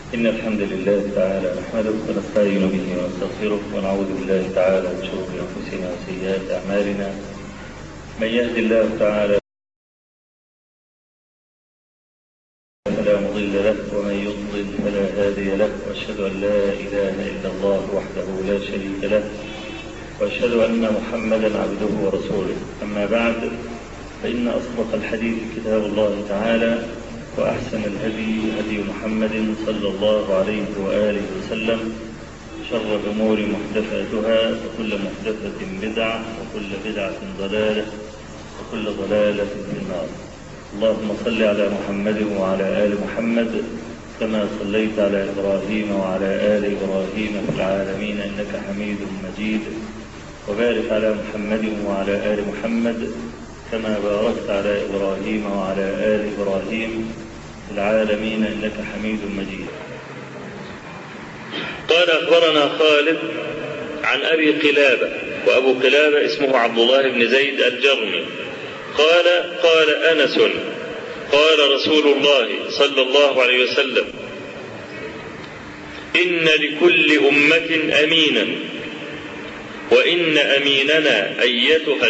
إن الحمد لله تعالى نحمده ونستعين به ونستغفره ونعوذ بالله تعالى من شرور أنفسنا وسيئات أعمالنا من يهد الله تعالى فلا مضل له ومن يضلل فلا هادي له وأشهد أن لا إله إلا الله وحده لا شريك له وأشهد أن محمدا عبده ورسوله أما بعد فإن أصدق الحديث كتاب الله تعالى وأحسن الهدي هدي محمد صلى الله عليه وآله وسلم شر الأمور محدثاتها وكل محدثة بدعة وكل بدعة ضلالة وكل ضلالة في النار اللهم صل على محمد وعلى آل محمد كما صليت على إبراهيم وعلى آل إبراهيم في العالمين إنك حميد مجيد وبارك على محمد وعلى آل محمد كما باركت على إبراهيم وعلى آل إبراهيم في العالمين إنك حميد مجيد قال أخبرنا خالد عن أبي قلابة وأبو قلابة اسمه عبد الله بن زيد الجرمي قال قال أنس قال رسول الله صلى الله عليه وسلم إن لكل أمة أمينا وإن أميننا أيتها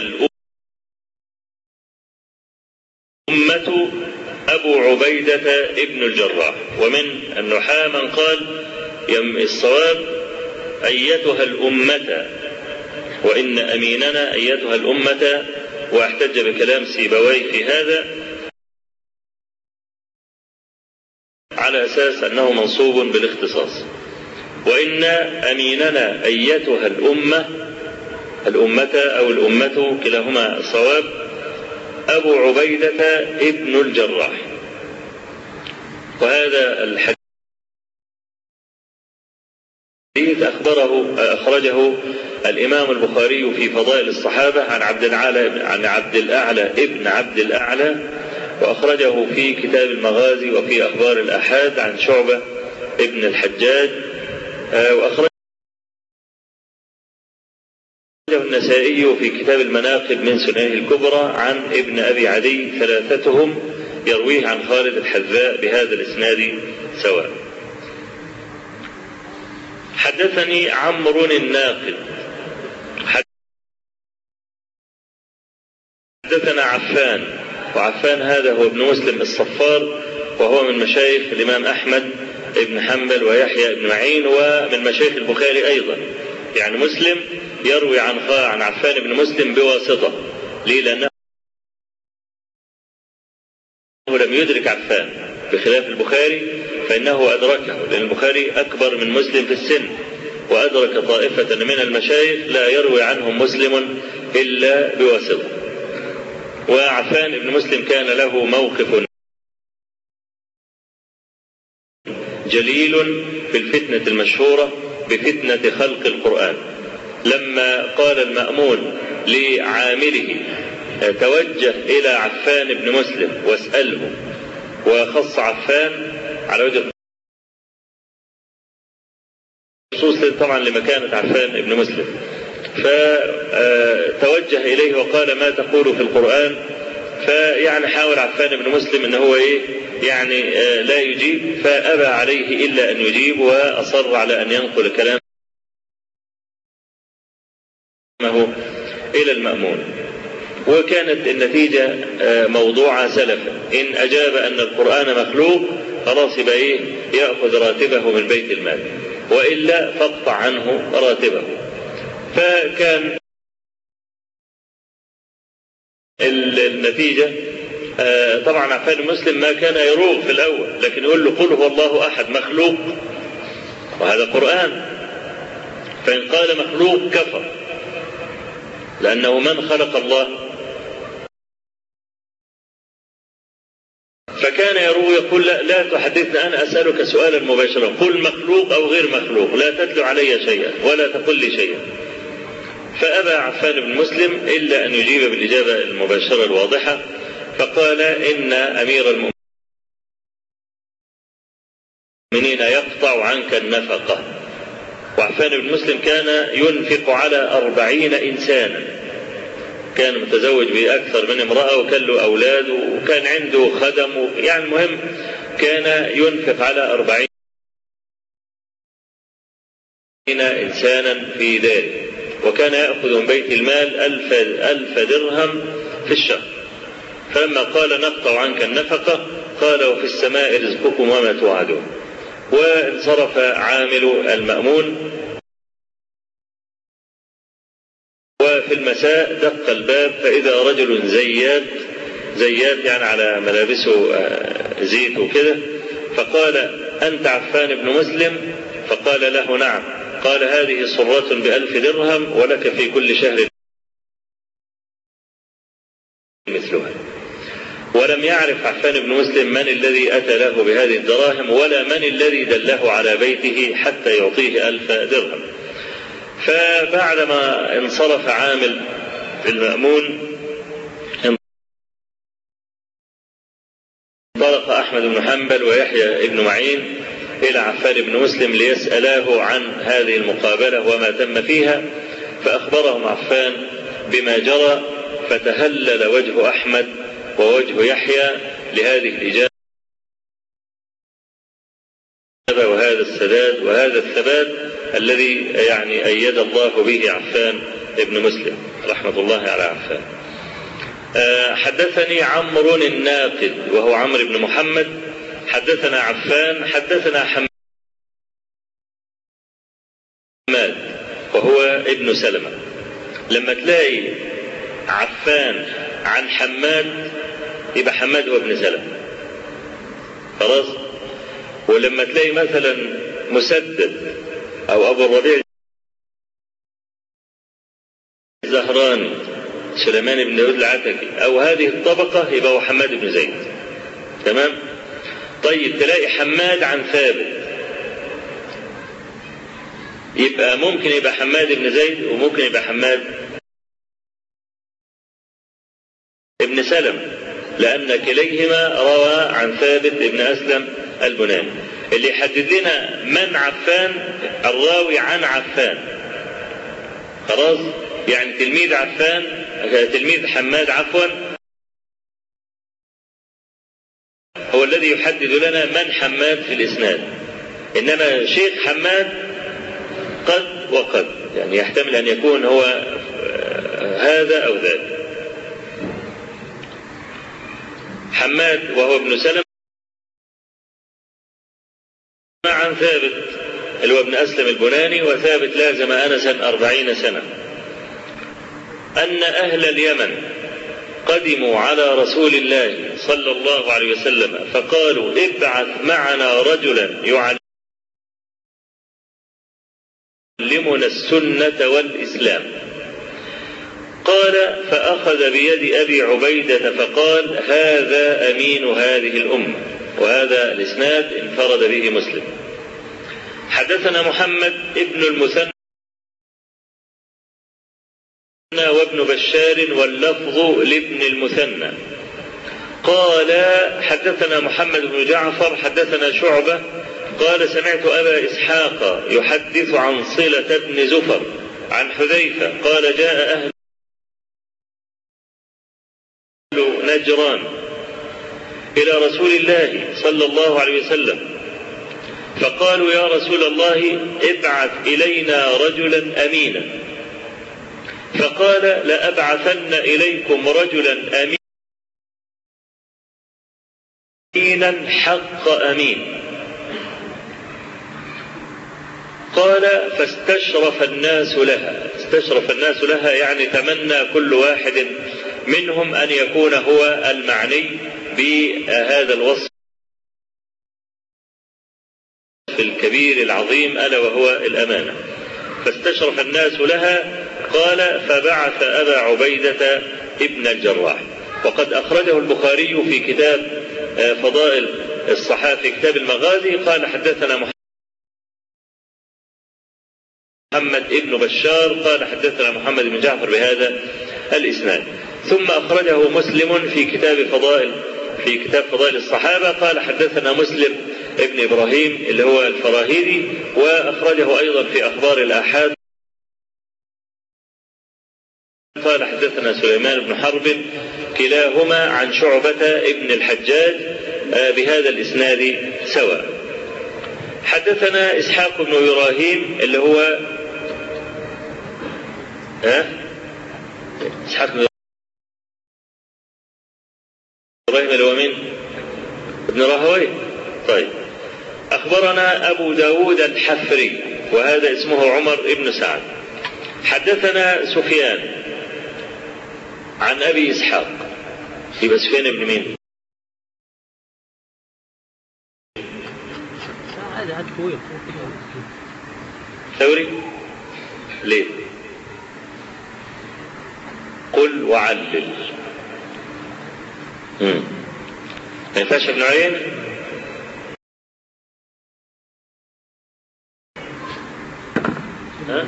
الأمة أبو عبيدة ابن الجراح ومن النحاة من قال الصواب أيتها الأمة وإن أميننا أيتها الأمة واحتج بكلام سيبويه في هذا على أساس أنه منصوب بالاختصاص وإن أميننا أيتها الأمة الأمة أو الأمة كلاهما صواب أبو عبيدة ابن الجراح وهذا الحديث أخبره أخرجه الإمام البخاري في فضائل الصحابة عن عبد الأعلى عن عبد الأعلى ابن عبد الأعلى وأخرجه في كتاب المغازي وفي أخبار الآحاد عن شعبة ابن الحجاج وأخرجه النسائي في كتاب المناقب من سننه الكبرى عن ابن أبي عدي ثلاثتهم يرويه عن خالد الحذاء بهذا الإسناد سواء حدثني عمرو الناقد حدثنا عفان وعفان هذا هو ابن مسلم الصفار وهو من مشايخ الإمام أحمد بن حنبل ويحيى بن معين ومن مشايخ البخاري أيضا يعني مسلم يروي عن عن عفان بن مسلم بواسطة ليه لأنه لم يدرك عفان بخلاف البخاري فإنه أدركه لأن البخاري أكبر من مسلم في السن وأدرك طائفة من المشايخ لا يروي عنهم مسلم إلا بواسطة وعفان بن مسلم كان له موقف جليل في الفتنة المشهورة بفتنة خلق القرآن لما قال المأمون لعامله توجه إلى عفان بن مسلم واسأله وخص عفان على وجه خصوص طبعا لمكانة عفان بن مسلم فتوجه إليه وقال ما تقول في القرآن فيعني حاول عفان بن مسلم ان هو ايه يعني لا يجيب فابى عليه الا ان يجيب واصر على ان ينقل كلامه الى المامون وكانت النتيجة موضوعة سلفا إن أجاب أن القرآن مخلوق خلاص يبقى إيه يأخذ راتبه من بيت المال وإلا فاقطع عنه راتبه فكان النتيجة طبعا عفان المسلم ما كان يروغ في الأول لكن يقول له قل هو الله أحد مخلوق وهذا قرآن فإن قال مخلوق كفر لأنه من خلق الله فكان يروي يقول لا, لا تحدثنا أنا أسألك سؤالا مباشرا قل مخلوق أو غير مخلوق لا تتلو علي شيئا ولا تقل لي شيئا فأبى عفان بن مسلم إلا أن يجيب بالإجابة المباشرة الواضحة فقال إن أمير المؤمنين يقطع عنك النفقة وعفان بن مسلم كان ينفق على أربعين إنسانا كان متزوج بأكثر من امرأة وكان له أولاد وكان عنده خدم يعني المهم كان ينفق على أربعين إنسانا في داره وكان يأخذ من بيت المال ألف, ألف درهم في الشهر فلما قال نقطع عنك النفقة قال وفي السماء رزقكم وما توعدون وانصرف عامل المأمون وفي المساء دق الباب فإذا رجل زيات زيات يعني على ملابسه زيت وكده فقال أنت عفان بن مسلم فقال له نعم قال هذه صرة بألف درهم ولك في كل شهر مثلها ولم يعرف عفان بن مسلم من الذي أتى له بهذه الدراهم ولا من الذي دله على بيته حتى يعطيه ألف درهم فبعدما انصرف عامل المأمون انطلق أحمد بن حنبل ويحيى بن معين إلى عفان بن مسلم ليسألاه عن هذه المقابلة وما تم فيها فأخبرهم عفان بما جرى فتهلل وجه أحمد ووجه يحيى لهذه الإجابة وهذا السداد وهذا الثبات الذي يعني أيد الله به عفان ابن مسلم رحمة الله على عفان حدثني عمرو الناقد وهو عمرو بن محمد حدثنا عفان حدثنا حماد وهو ابن سلمة لما تلاقي عفان عن حماد يبقى حماد هو ابن سلمة خلاص ولما تلاقي مثلا مسدد او ابو الربيع الزهراني سليمان بن داود العتكي او هذه الطبقة يبقى هو حماد بن زيد تمام طيب تلاقي حماد عن ثابت يبقى ممكن يبقى حماد بن زيد وممكن يبقى حماد ابن سلم لأن كليهما روى عن ثابت ابن أسلم البناني اللي يحدد لنا من عفان الراوي عن عفان خلاص يعني تلميذ عفان تلميذ حماد عفوا هو الذي يحدد لنا من حماد في الإسناد إنما شيخ حماد قد وقد يعني يحتمل أن يكون هو هذا أو ذاك حماد وهو ابن سلم عن ثابت اللي هو ابن أسلم البناني وثابت لازم أنسا أربعين سنة أن أهل اليمن قدموا على رسول الله صلى الله عليه وسلم فقالوا ابعث معنا رجلا يعلمنا السنة والإسلام قال فأخذ بيد أبي عبيدة فقال هذا أمين هذه الأمة وهذا الإسناد انفرد به مسلم حدثنا محمد ابن المثنى وابن بشار واللفظ لابن المثنى قال حدثنا محمد بن جعفر حدثنا شعبة قال سمعت أبا إسحاق يحدث عن صلة بن زفر عن حذيفة قال جاء أهل نجران إلى رسول الله صلى الله عليه وسلم فقالوا يا رسول الله ابعث إلينا رجلا أمينا فقال لأبعثن إليكم رجلا أمينا حق أمين قال فاستشرف الناس لها استشرف الناس لها يعني تمنى كل واحد منهم أن يكون هو المعني بهذا الوصف الكبير العظيم ألا وهو الأمانة فاستشرف الناس لها قال فبعث أبا عبيدة ابن الجراح وقد أخرجه البخاري في كتاب فضائل الصحابة في كتاب المغازي قال حدثنا محمد ابن بشار قال حدثنا محمد بن جعفر بهذا الإسناد ثم أخرجه مسلم في كتاب فضائل في كتاب فضائل الصحابة قال حدثنا مسلم ابن إبراهيم اللي هو الفراهيدي وأخرجه أيضا في أخبار الآحاد قال حدثنا سليمان بن حرب كلاهما عن شعبة ابن الحجاج بهذا الإسناد سواء حدثنا اسحاق بن ابراهيم اللي هو ها اسحاق بن ابراهيم اللي هو مين ابن راهويه طيب اخبرنا ابو داود الحفري وهذا اسمه عمر بن سعد حدثنا سفيان عن ابي اسحاق يبقى سفيان بن مين عادي عادي قوية ثوري ليه قل وعلل مم. ما ينفعش ابن عيينة ها؟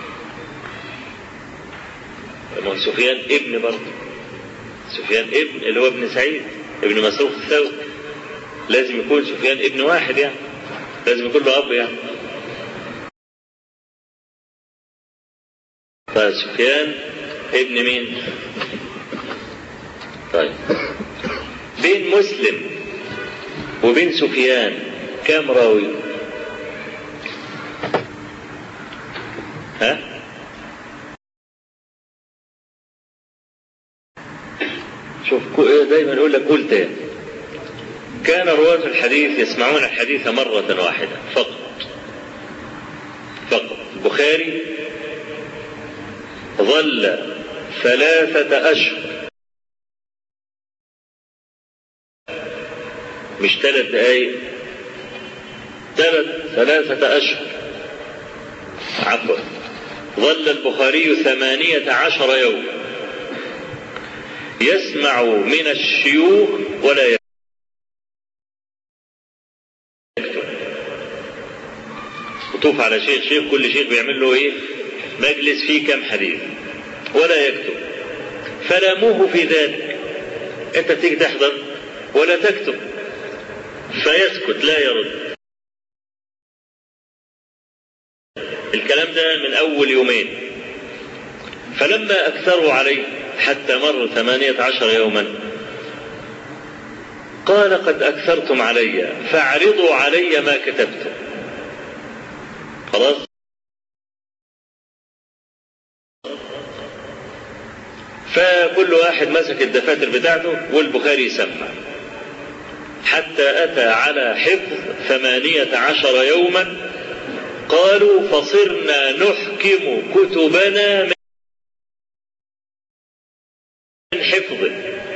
ما هو سفيان ابن برضه سفيان ابن اللي هو ابن سعيد ابن مسروق الثوري لازم يكون سفيان ابن واحد يعني لازم يكون له اب يعني فسفيان ابن مين طيب بين مسلم وبين سفيان كم راوي ها شوف كو- دايما يقول لك قول تاني كان رواة الحديث يسمعون الحديث مرة واحدة فقط فقط البخاري ظل ثلاثة أشهر مش ثلاث دقايق ثلاث ثلاثة أشهر عفوا ظل البخاري ثمانية عشر يوم يسمع من الشيوخ ولا يكتب يطوف على شيخ شيخ كل شيخ بيعمل له ايه مجلس فيه كم حديث ولا يكتب فلاموه في ذلك انت تيجي تحضر ولا تكتب فيسكت لا يرد الكلام ده من اول يومين فلما اكثروا عليه حتى مر ثمانية عشر يوما قال قد اكثرتم علي فاعرضوا علي ما كتبتم خلاص فكل واحد مسك الدفاتر بتاعته والبخاري يسمع حتى أتى على حفظ ثمانية عشر يوما قالوا فصرنا نحكم كتبنا من حفظه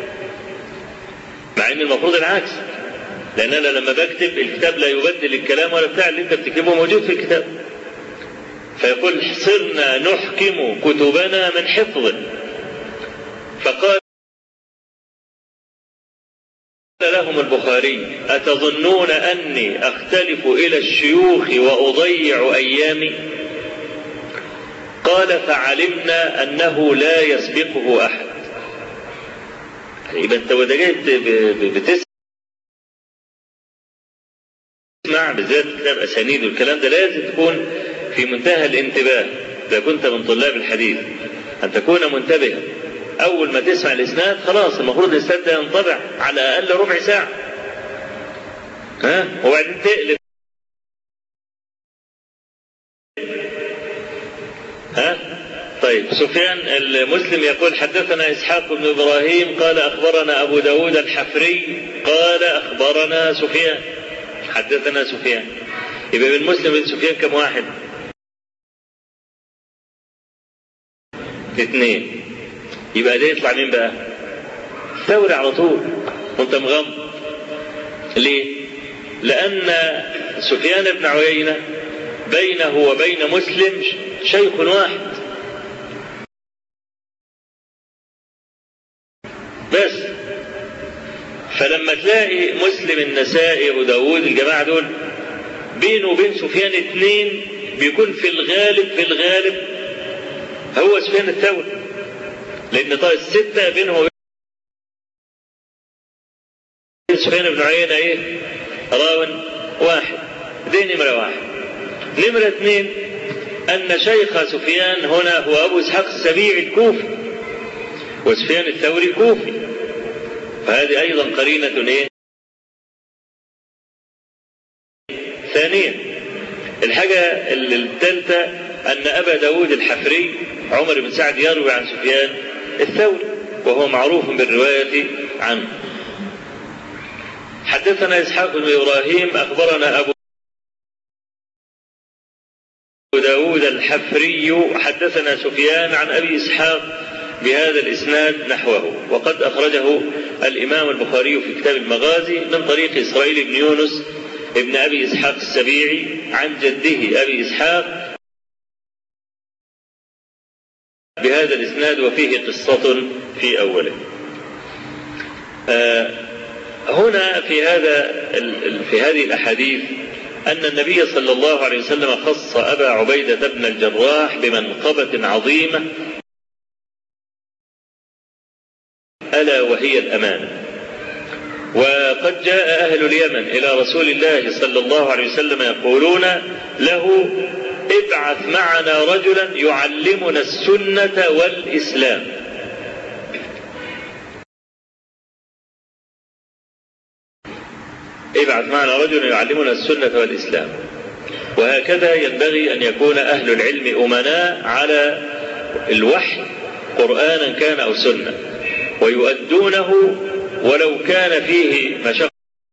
مع ان المفروض العكس لان انا لما بكتب الكتاب لا يبدل الكلام ولا بتاع اللي انت بتكتبه موجود في الكتاب فيقول صرنا نحكم كتبنا من حفظه فقال لهم البخاري أتظنون أني أختلف إلى الشيوخ وأضيع أيامي قال فعلمنا أنه لا يسبقه أحد يبقى أنت وده جاي بتسمع بالذات كتاب أسانيد والكلام ده لازم تكون في منتهى الانتباه إذا كنت من طلاب الحديث أن تكون منتبها أول ما تسمع الإسناد خلاص المفروض الإسناد ده ينطبع على الأقل ربع ساعة ها وبعدين تقلب ها طيب سفيان المسلم يقول حدثنا إسحاق بن إبراهيم قال أخبرنا أبو داود الحفري قال أخبرنا سفيان حدثنا سفيان يبقى من مسلم بن سفيان كم واحد اثنين يبقى ده يطلع مين بقى ثوري على طول وانت مغمض ليه لان سفيان بن عيينة بينه وبين مسلم شيخ واحد بس فلما تلاقي مسلم النسائي وداود الجماعة دول بينه وبين سفيان اثنين بيكون في الغالب في الغالب هو سفيان الثوري لأن طيب الستة بينهم وبين سفيان بن عيينة إيه؟ راون واحد دي نمرة واحد نمرة اثنين أن شيخ سفيان هنا هو أبو إسحاق السبيعي الكوفي وسفيان الثوري كوفي فهذه أيضا قرينة إيه؟ ثانيا الحاجة الثالثة أن أبا داود الحفري عمر بن سعد يروي عن سفيان الثوري وهو معروف بالرواية عنه حدثنا إسحاق بن إبراهيم أخبرنا أبو داود الحفري حدثنا سفيان عن أبي إسحاق بهذا الإسناد نحوه وقد أخرجه الإمام البخاري في كتاب المغازي من طريق إسرائيل بن يونس ابن أبي إسحاق السبيعي عن جده أبي إسحاق بهذا الإسناد وفيه قصة في أوله آه هنا في هذا في هذه الأحاديث أن النبي صلى الله عليه وسلم خص أبا عبيدة بن الجراح بمنقبة عظيمة ألا وهي الأمانة وقد جاء أهل اليمن إلى رسول الله صلى الله عليه وسلم يقولون له ابعث معنا رجلا يعلمنا السنة والإسلام ابعث معنا رجلا يعلمنا السنة والإسلام وهكذا ينبغي أن يكون أهل العلم أمناء على الوحي قرآنا كان أو سنة ويؤدونه ولو كان فيه مشقة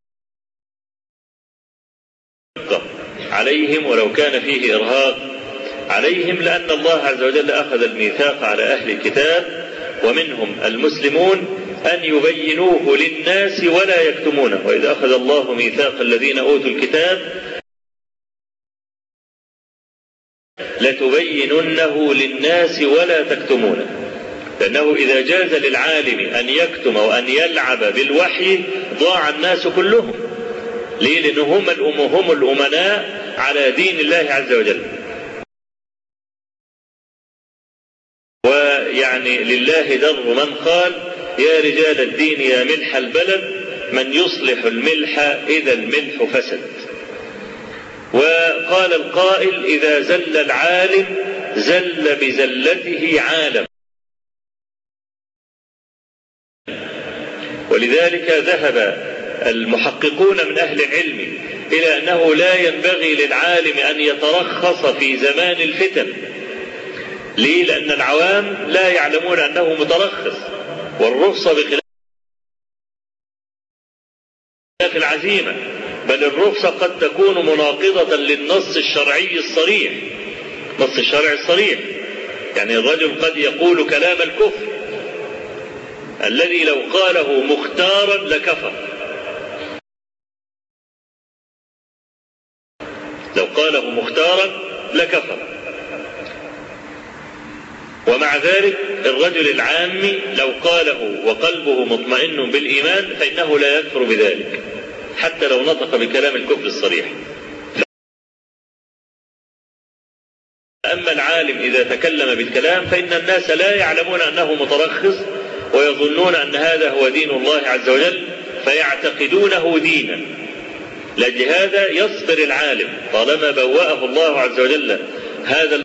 عليهم ولو كان فيه إرهاق عليهم لأن الله عز وجل أخذ الميثاق على أهل الكتاب ومنهم المسلمون أن يبينوه للناس ولا يكتمونه وإذا أخذ الله ميثاق الذين أوتوا الكتاب لتبيننه للناس ولا تكتمونه لأنه إذا جاز للعالم أن يكتم وأن يلعب بالوحي ضاع الناس كلهم ليه؟ لأنهم هم الأمناء على دين الله عز وجل ويعني لله در من قال يا رجال الدين يا ملح البلد من يصلح الملح إذا الملح فسد وقال القائل إذا زل العالم زل بزلته عالم ولذلك ذهب المحققون من أهل العلم إلى أنه لا ينبغي للعالم أن يترخص في زمان الفتن ليه؟ لأن العوام لا يعلمون أنه مترخص والرخصة بخلاف العزيمة بل الرخصة قد تكون مناقضة للنص الشرعي الصريح نص الشرع الصريح يعني الرجل قد يقول كلام الكفر الذي لو قاله مختارا لكفر لو قاله مختارا لكفر ومع ذلك الرجل العامي لو قاله وقلبه مطمئن بالإيمان فإنه لا يكفر بذلك حتى لو نطق بكلام الكفر الصريح أما العالم إذا تكلم بالكلام فإن الناس لا يعلمون أنه مترخص ويظنون أن هذا هو دين الله عز وجل فيعتقدونه دينا لأجل هذا يصبر العالم طالما بوأه الله عز وجل هذا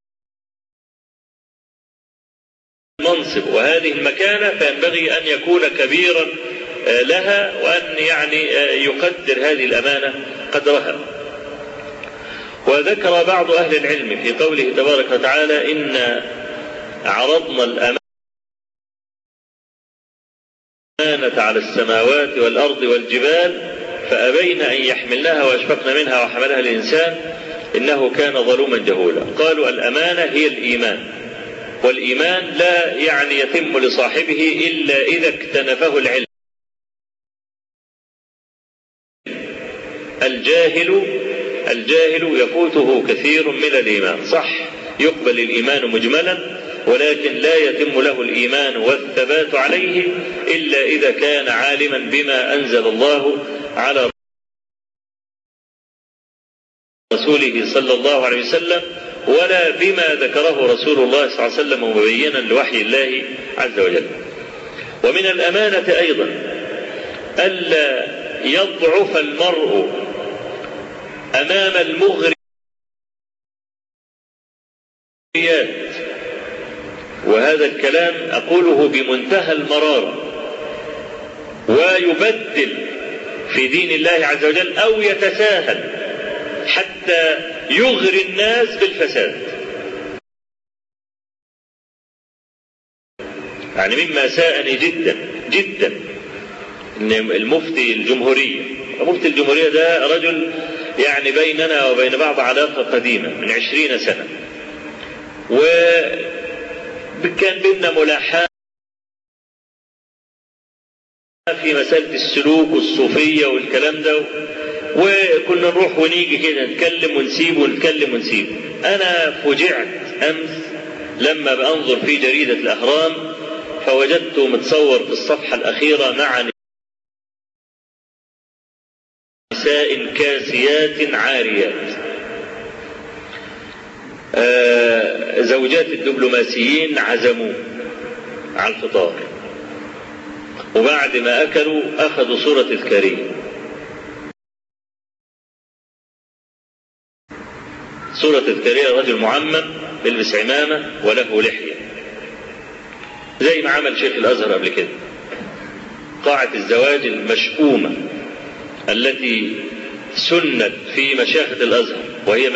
المنصب وهذه المكانة فينبغي أن يكون كبيرا لها وأن يعني يقدر هذه الأمانة قدرها وذكر بعض أهل العلم في قوله تبارك وتعالى إن عرضنا الأمانة على السماوات والأرض والجبال فأبين أن يحملنها وأشفقن منها وحملها الإنسان إنه كان ظلوما جهولا قالوا الأمانة هي الإيمان والإيمان لا يعني يتم لصاحبه إلا إذا اكتنفه العلم الجاهل الجاهل يفوته كثير من الإيمان صح يقبل الإيمان مجملا ولكن لا يتم له الإيمان والثبات عليه إلا إذا كان عالما بما أنزل الله على رسوله صلى الله عليه وسلم ولا بما ذكره رسول الله صلى الله عليه وسلم مبينا لوحي الله عز وجل ومن الأمانة أيضا ألا يضعف المرء أمام المغريات وهذا الكلام أقوله بمنتهى المرارة ويبدل في دين الله عز وجل أو يتساهل حتى يغري الناس بالفساد يعني مما ساءني جدا جدا ان المفتي الجمهورية مفتي الجمهورية ده رجل يعني بيننا وبين بعض علاقة قديمة من عشرين سنة وكان بيننا ملاحاة في مسألة السلوك والصوفية والكلام ده وكنا نروح ونيجي كده نتكلم ونسيب ونتكلم ونسيب أنا فجعت أمس لما بأنظر في جريدة الأهرام فوجدته متصور في الصفحة الأخيرة مع نساء كاسيات عاريات آه زوجات الدبلوماسيين عزموه على الفطار وبعد ما أكلوا أخذوا صورة الكريم صورة الكريم رجل معمم بيلبس عمامة وله لحية زي ما عمل شيخ الأزهر قبل كده قاعة الزواج المشؤومة التي سنت في مشايخة الأزهر وهي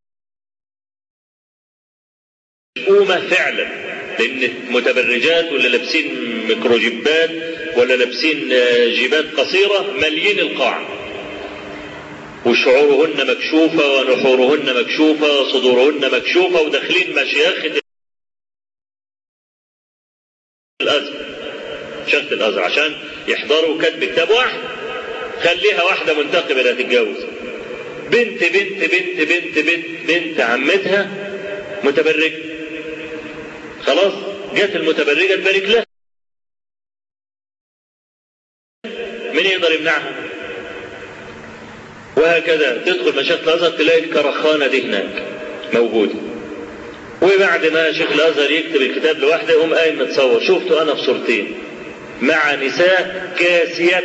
مشؤومة فعلا لأن متبرجات ولا لابسين ميكروجيبات ولا لابسين جيبات قصيرة مليين القاعة وشعورهن مكشوفة ونحورهن مكشوفة وصدورهن مكشوفة وداخلين مشيخة الأزهر شيخة الأزهر عشان يحضروا كتب كتاب واحد خليها واحدة منتقبة لا تتجوز بنت بنت بنت بنت بنت بنت عمتها متبرجة خلاص جت المتبرجة تبارك لها مين يقدر يمنعها وهكذا تدخل مشايخ الازهر تلاقي الكرخانه دي هناك موجوده وبعد ما شيخ الازهر يكتب الكتاب لوحده يقوم قايم متصور شفته انا في صورتين مع نساء كاسيات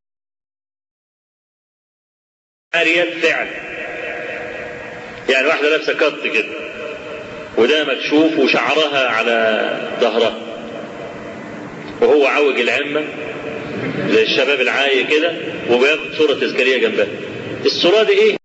عاريات فعلا يعني واحده لابسه كت كده وده مكشوف وشعرها على ظهرها وهو عوج العمه زي الشباب العاي كده وبياخد صوره تذكاريه جنبها الصوره دي ايه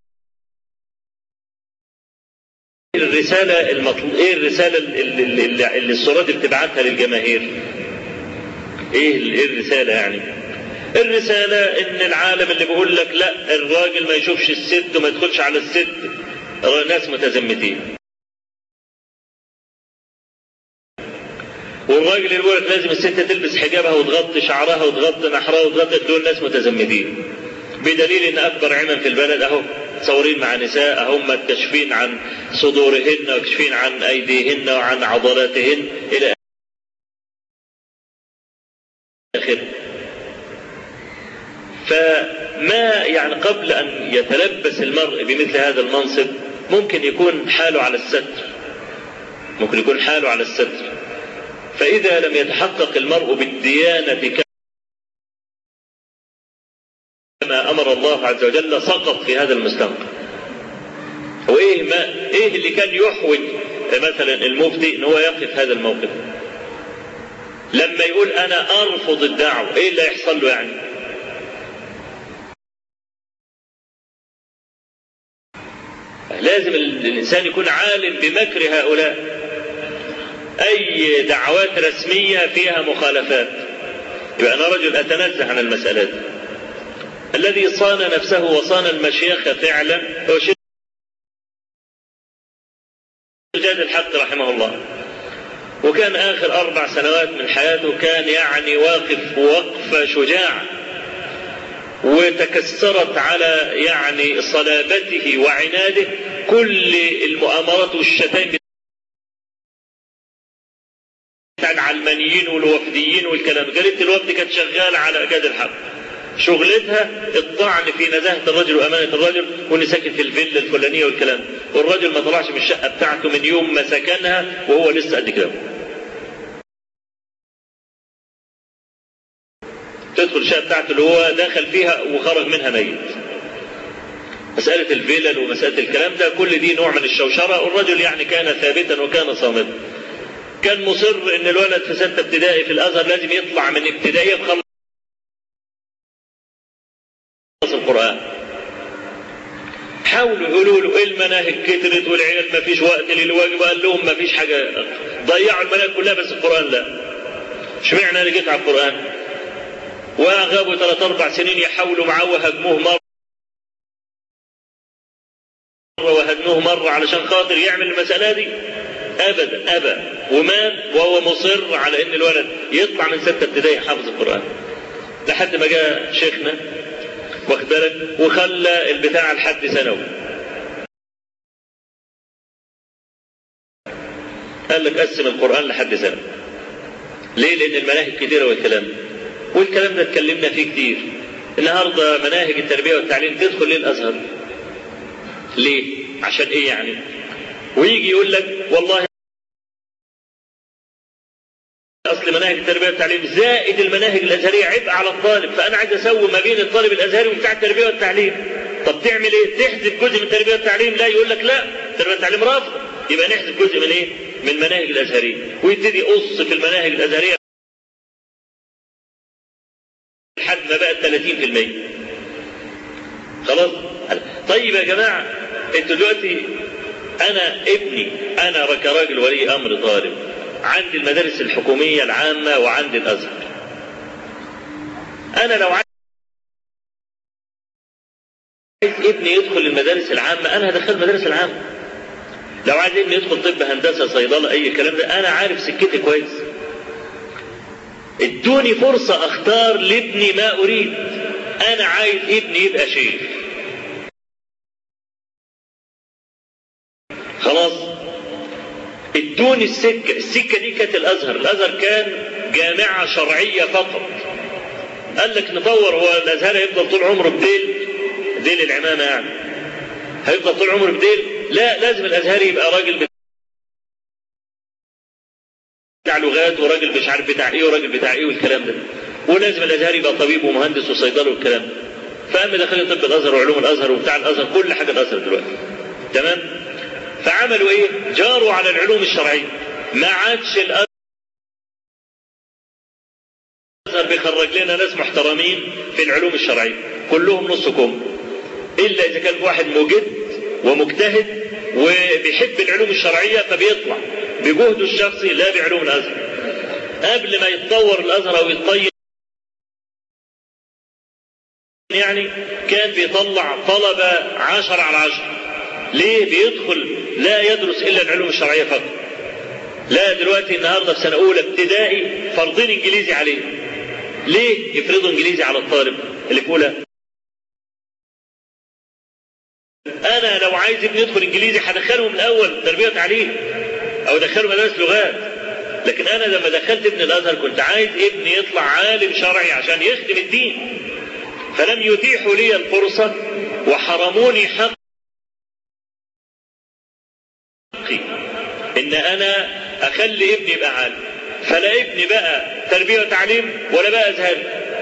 الرسالة المطلوب ايه الرسالة اللي, اللي, اللي الصورة دي بتبعتها للجماهير ايه ايه الرسالة يعني الرسالة ان العالم اللي بيقول لك لا الراجل ما يشوفش الست وما يدخلش على الست ناس متزمتين والراجل اللي بيقول لك لازم الست تلبس حجابها وتغطي شعرها وتغطي نحرها وتغطي دول ناس متزمتين بدليل ان اكبر عمم في البلد اهو متصورين مع نساء هم مكشفين عن صدورهن وكشفين عن ايديهن وعن عضلاتهن الى اخره فما يعني قبل ان يتلبس المرء بمثل هذا المنصب ممكن يكون حاله على الستر ممكن يكون حاله على الستر فاذا لم يتحقق المرء بالديانه كما امر الله عز وجل سقط في هذا المستنقع وايه ما ايه اللي كان يحوج مثلا المفتي ان هو يقف هذا الموقف لما يقول انا ارفض الدعوه ايه اللي هيحصل له يعني لازم الانسان يكون عالم بمكر هؤلاء اي دعوات رسميه فيها مخالفات يبقى انا رجل اتنزه عن المسالات الذي صان نفسه وصان المشيخة فعلا هو شيخ جاد الحق رحمه الله وكان آخر أربع سنوات من حياته كان يعني واقف وقفة شجاعة وتكسرت على يعني صلابته وعناده كل المؤامرات والشتائم بتاع العلمانيين والوفديين والكلام جريدة الوفد كانت شغالة على جاد الحق شغلتها الطعن في نزاهة الرجل وأمانة الرجل وإنه ساكن في الفيلا الفلانية والكلام والرجل ما طلعش من الشقة بتاعته من يوم ما سكنها وهو لسه قد كده تدخل الشقة بتاعته اللي هو دخل فيها وخرج منها ميت مسألة الفلل ومسألة الكلام ده كل دي نوع من الشوشرة والرجل يعني كان ثابتا وكان صامتا كان مصر ان الولد في ستة ابتدائي في الازهر لازم يطلع من ابتدائية يخلص القرآن حاولوا يقولوا له المناهج كترت والعيال ما فيش وقت للواجب قال لهم ما فيش حاجه ضيعوا المناهج كلها بس القران لا اشمعنى انا جيت على القران وغابوا ثلاث اربع سنين يحاولوا معاه وهاجموه مره وهدنوه مرة علشان خاطر يعمل المسألة دي أبدا أبا ومات وهو مصر على إن الولد يطلع من ستة ابتدائي حافظ القرآن لحد ما جاء شيخنا واخد بالك وخلى البتاع لحد ثانوي قال لك قسم القرآن لحد ثانوي ليه؟ لأن المناهج كتيرة والكلام والكلام ده اتكلمنا فيه كتير النهارده مناهج التربية والتعليم تدخل للأزهر ليه؟ عشان ايه يعني؟ ويجي يقول لك والله اصل مناهج التربيه والتعليم زائد المناهج الازهريه عبء على الطالب فانا عايز اسوي ما بين الطالب الازهري وبتاع التربيه والتعليم طب تعمل ايه؟ تحذف جزء من التربيه والتعليم لا يقول لك لا التربيه والتعليم رافض يبقى نحذف جزء من ايه؟ من المناهج الازهريه ويبتدي يقص في المناهج الازهريه لحد ما بقت 30% خلاص طيب يا جماعه انتوا دلوقتي انا ابني انا كراجل ولي امر طالب عندي المدارس الحكوميه العامه وعندي الازهر انا لو عايز ابني يدخل المدارس العامه انا هدخل المدارس العامه لو عايز ابني يدخل طب هندسه صيدله اي كلام ده انا عارف سكتي كويس ادوني فرصه اختار لابني ما اريد انا عايز ابني يبقى شيخ خلاص ادوني السكة السكة دي كانت الأزهر الأزهر كان جامعة شرعية فقط قال لك نطور هو الأزهر هيفضل طول عمره بديل ديل العمامة يعني هيفضل طول عمره بديل لا لازم الأزهر يبقى راجل بتاع لغات وراجل مش عارف بتاع ايه وراجل بتاع ايه والكلام ده ولازم الازهر يبقى طبيب ومهندس وصيدله والكلام ده فقام دخل طب الازهر وعلوم الازهر وبتاع الازهر كل حاجه الازهر دلوقتي تمام فعملوا ايه؟ جاروا على العلوم الشرعيه ما عادش الازهر بيخرج لنا ناس محترمين في العلوم الشرعيه كلهم نص كم الا اذا كان واحد مجد ومجتهد وبيحب العلوم الشرعيه فبيطلع بجهده الشخصي لا بعلوم الازهر قبل ما يتطور الازهر او يتطير يعني كان بيطلع طلبه عشر على عشر ليه بيدخل لا يدرس الا العلوم الشرعيه فقط لا دلوقتي النهارده في سنه اولى ابتدائي فرضين انجليزي عليه ليه يفرضوا انجليزي على الطالب اللي في اولى انا لو عايز ابني يدخل انجليزي هدخله من الاول تربيه وتعليم او ادخله مدارس لغات لكن انا لما دخلت ابن الازهر كنت عايز ابني يطلع عالم شرعي عشان يخدم الدين فلم يتيحوا لي الفرصه وحرموني حق حقي ان انا اخلي ابني يبقى عالم فلا ابني بقى تربيه وتعليم ولا بقى ازهري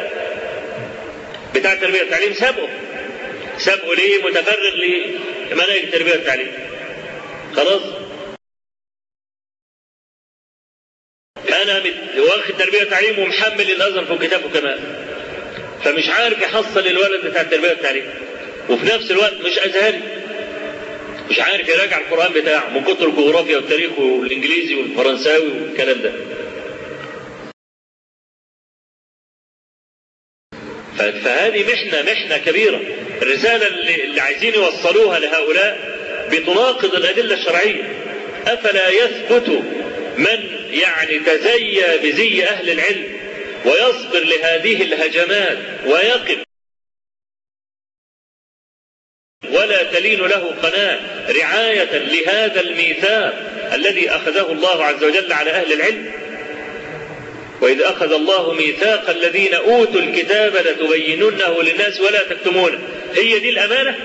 بتاع التربيه والتعليم سابقه سابقه ليه متفرغ لمناهج التربيه والتعليم خلاص انا واخد تربيه وتعليم ومحمل الازهر فوق كتابه كمان فمش عارف يحصل الولد بتاع التربيه والتعليم وفي نفس الوقت مش ازهري مش عارف يراجع القرآن بتاعه من كتر الجغرافيا والتاريخ والإنجليزي والفرنساوي والكلام ده. فهذه محنة محنة كبيرة الرسالة اللي, اللي عايزين يوصلوها لهؤلاء بتناقض الأدلة الشرعية أفلا يثبت من يعني تزيى بزي أهل العلم ويصبر لهذه الهجمات ويقف ولا تلين له قناة رعاية لهذا الميثاق الذي أخذه الله عز وجل على أهل العلم وإذ أخذ الله ميثاق الذين أوتوا الكتاب لتبيننه للناس ولا تكتمونه هي دي الأمانة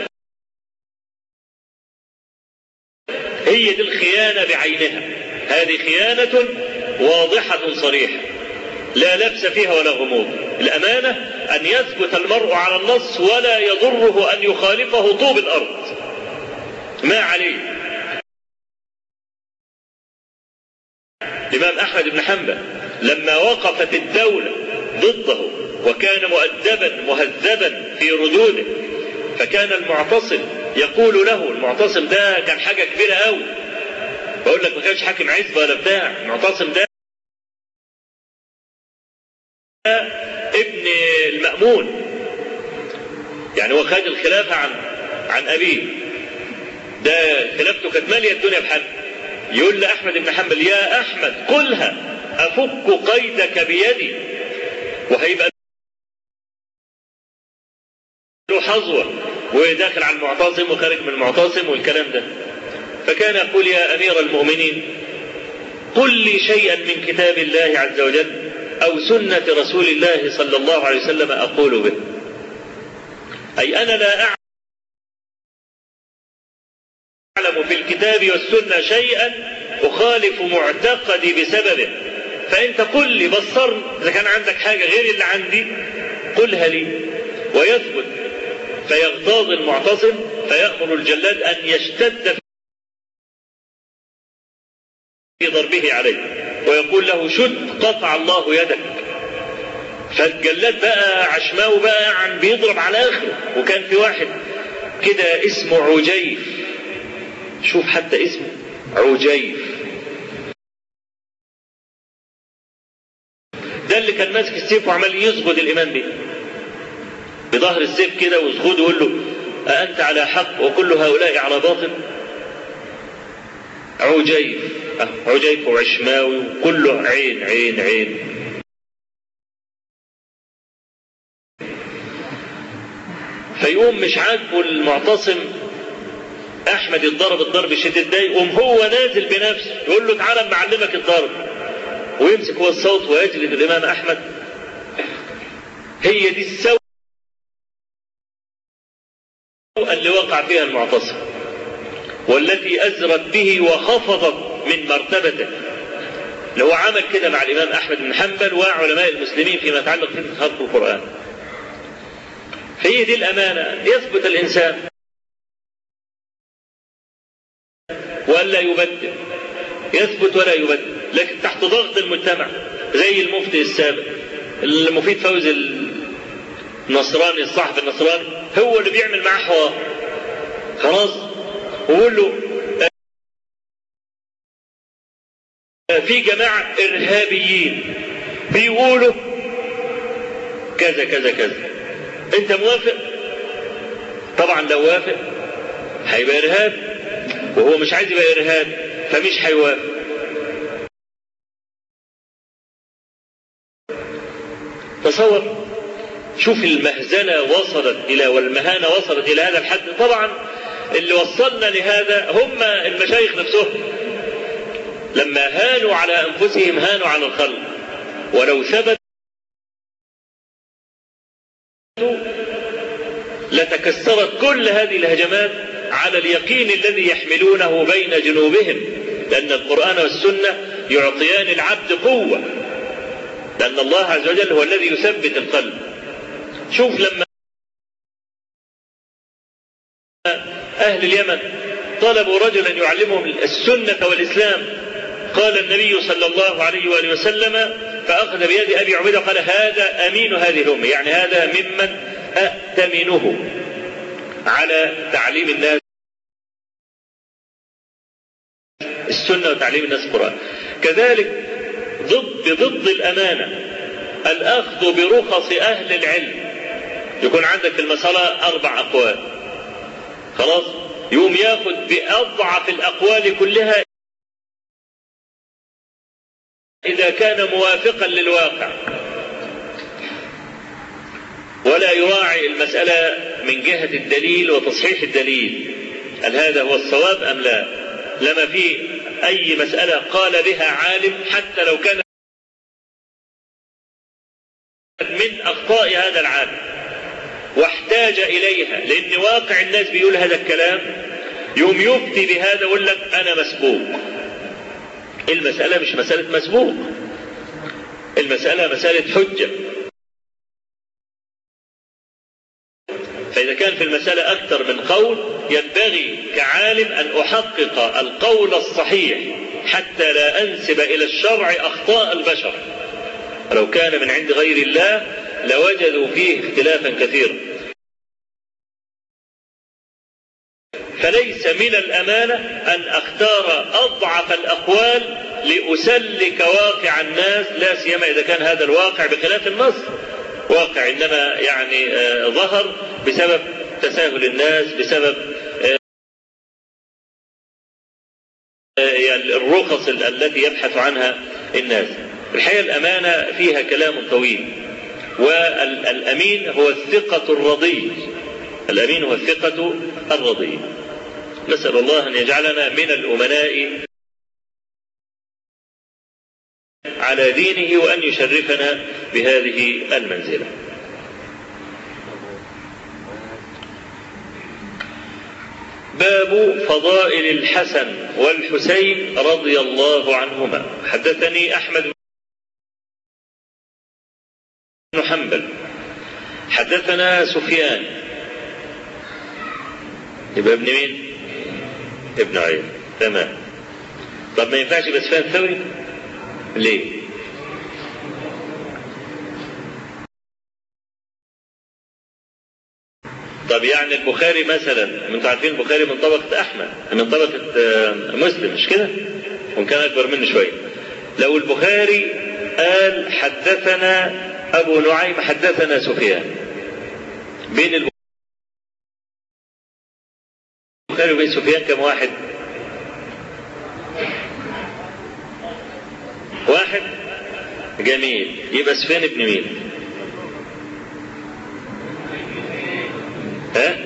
هي دي الخيانة بعينها هذه خيانة واضحة صريحة لا لبس فيها ولا غموض الأمانة أن يثبت المرء على النص ولا يضره أن يخالفه طوب الأرض ما عليه الإمام أحمد بن حنبل لما وقفت الدولة ضده وكان مؤدبا مهذبا في ردوده فكان المعتصم يقول له المعتصم ده كان حاجة كبيرة قوي بقول لك ما كانش حاكم عزبة ولا بتاع المعتصم ده ابن المأمون يعني هو خد الخلافة عن عن أبيه ده خلافته كانت مالية الدنيا بحد يقول لأحمد بن حنبل يا أحمد قلها أفك قيدك بيدي وهيبقى له حظوة وداخل على المعتصم وخارج من المعتصم والكلام ده فكان يقول يا أمير المؤمنين قل لي شيئا من كتاب الله عز وجل أو سنة رسول الله صلى الله عليه وسلم أقول به أي أنا لا أعلم في الكتاب والسنة شيئا أخالف معتقدي بسببه فأنت قل لي بصرني إذا كان عندك حاجة غير اللي عندي قلها لي ويثبت فيغتاظ المعتصم فيأمر الجلاد أن يشتد في ضربه عليه ويقول له شد قطع الله يدك فالجلاد بقى عشماوي بقى عن بيضرب على اخره وكان في واحد كده اسمه عجيف شوف حتى اسمه عجيف ده اللي كان ماسك السيف وعمال يسجد الامام بيه بظهر السيف كده ويسجد ويقول له أأنت على حق وكل هؤلاء على باطل عجيف عجيف وعشماوي وكله عين عين عين فيقوم مش عاجبه المعتصم احمد يتضرب الضرب شديد ده يقوم هو نازل بنفسه يقول له تعالى معلمك الضرب ويمسك هو الصوت ويجلد الامام احمد هي دي السوء اللي وقع فيها المعتصم والتي أزرت به وخفضت من مرتبته لو عمل كده مع الإمام أحمد بن حنبل وعلماء المسلمين فيما يتعلق في خلق القرآن هي دي الأمانة يثبت الإنسان ولا يبدل يثبت ولا يبدل لكن تحت ضغط المجتمع زي المفتي السابق المفيد فوزي النصراني الصحفي النصراني هو اللي بيعمل معاه حوار خلاص ويقول له في جماعة إرهابيين بيقولوا كذا كذا كذا أنت موافق؟ طبعا لو وافق هيبقى إرهاب وهو مش عايز يبقى إرهاب فمش هيوافق تصور شوف المهزلة وصلت إلى والمهانة وصلت إلى هذا الحد طبعا اللي وصلنا لهذا هم المشايخ نفسهم لما هانوا على أنفسهم هانوا على الخلق ولو ثبت لتكسرت كل هذه الهجمات على اليقين الذي يحملونه بين جنوبهم لأن القرآن والسنة يعطيان العبد قوة لأن الله عز وجل هو الذي يثبت القلب شوف لما أهل اليمن طلبوا رجلا يعلمهم السنة والإسلام قال النبي صلى الله عليه وآله وسلم فأخذ بيد أبي عبيدة قال هذا أمين هذه الأمة يعني هذا ممن أأتمنه على تعليم الناس السنة وتعليم الناس القرآن كذلك ضد بضد الأمانة الأخذ برخص أهل العلم يكون عندك في المسألة أربع أقوال خلاص يقوم ياخد بأضعف الأقوال كلها إذا كان موافقا للواقع ولا يراعي المسألة من جهة الدليل وتصحيح الدليل هل هذا هو الصواب أم لا لما في أي مسألة قال بها عالم حتى لو كان من أخطاء هذا العالم واحتاج إليها لأن واقع الناس بيقول هذا الكلام يوم يفتي بهذا يقول لك أنا مسبوق المسألة مش مسألة مسبوق المسألة مسألة حجة فإذا كان في المسألة أكثر من قول ينبغي كعالم أن أحقق القول الصحيح حتى لا أنسب إلى الشرع أخطاء البشر لو كان من عند غير الله لوجدوا فيه اختلافا كثيرا فليس من الأمانة أن أختار أضعف الأقوال لأسلك واقع الناس لا سيما إذا كان هذا الواقع بخلاف النص واقع إنما يعني آه ظهر بسبب تساهل الناس بسبب آه الرخص التي يبحث عنها الناس الحقيقة الأمانة فيها كلام طويل والأمين هو الثقة الرضي الأمين هو الثقة الرضي نسأل الله أن يجعلنا من الأمناء على دينه وأن يشرفنا بهذه المنزلة باب فضائل الحسن والحسين رضي الله عنهما حدثني أحمد بن حنبل حدثنا سفيان يبقى ابن مين ابن عين تمام طب ما ينفعش يبقى سفيان الثوري ليه طب يعني البخاري مثلا انتوا عارفين البخاري من طبقة أحمد من طبقة مسلم مش كده؟ وإن كان أكبر منه شوية. لو البخاري قال حدثنا أبو نعيم حدثنا سفيان بين البخاري وبين سفيان كم واحد؟ واحد جميل يبقى سفيان ابن مين؟ ها؟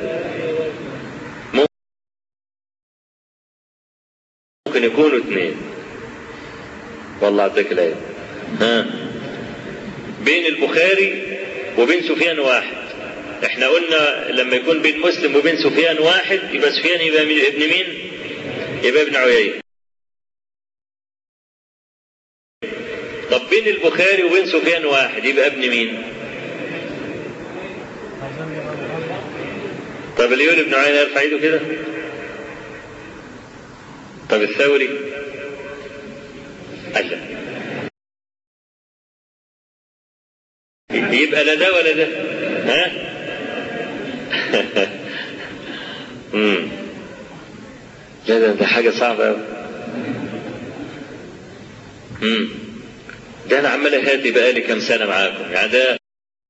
ممكن يكونوا اثنين والله عبدك الآية ها بين البخاري وبين سفيان واحد احنا قلنا لما يكون بين مسلم وبين سفيان واحد يبقى سفيان يبقى ابن مين يبقى ابن عيينة طب بين البخاري وبين سفيان واحد يبقى ابن مين طب اللي يقول ابن عيينة يرفع ايده كده طب الثوري أجل يبقى لا ده ولا ده ها امم لا ده, ده حاجة صعبة أوي امم ده أنا عمال أهاتي بقالي كام سنة معاكم يعني ده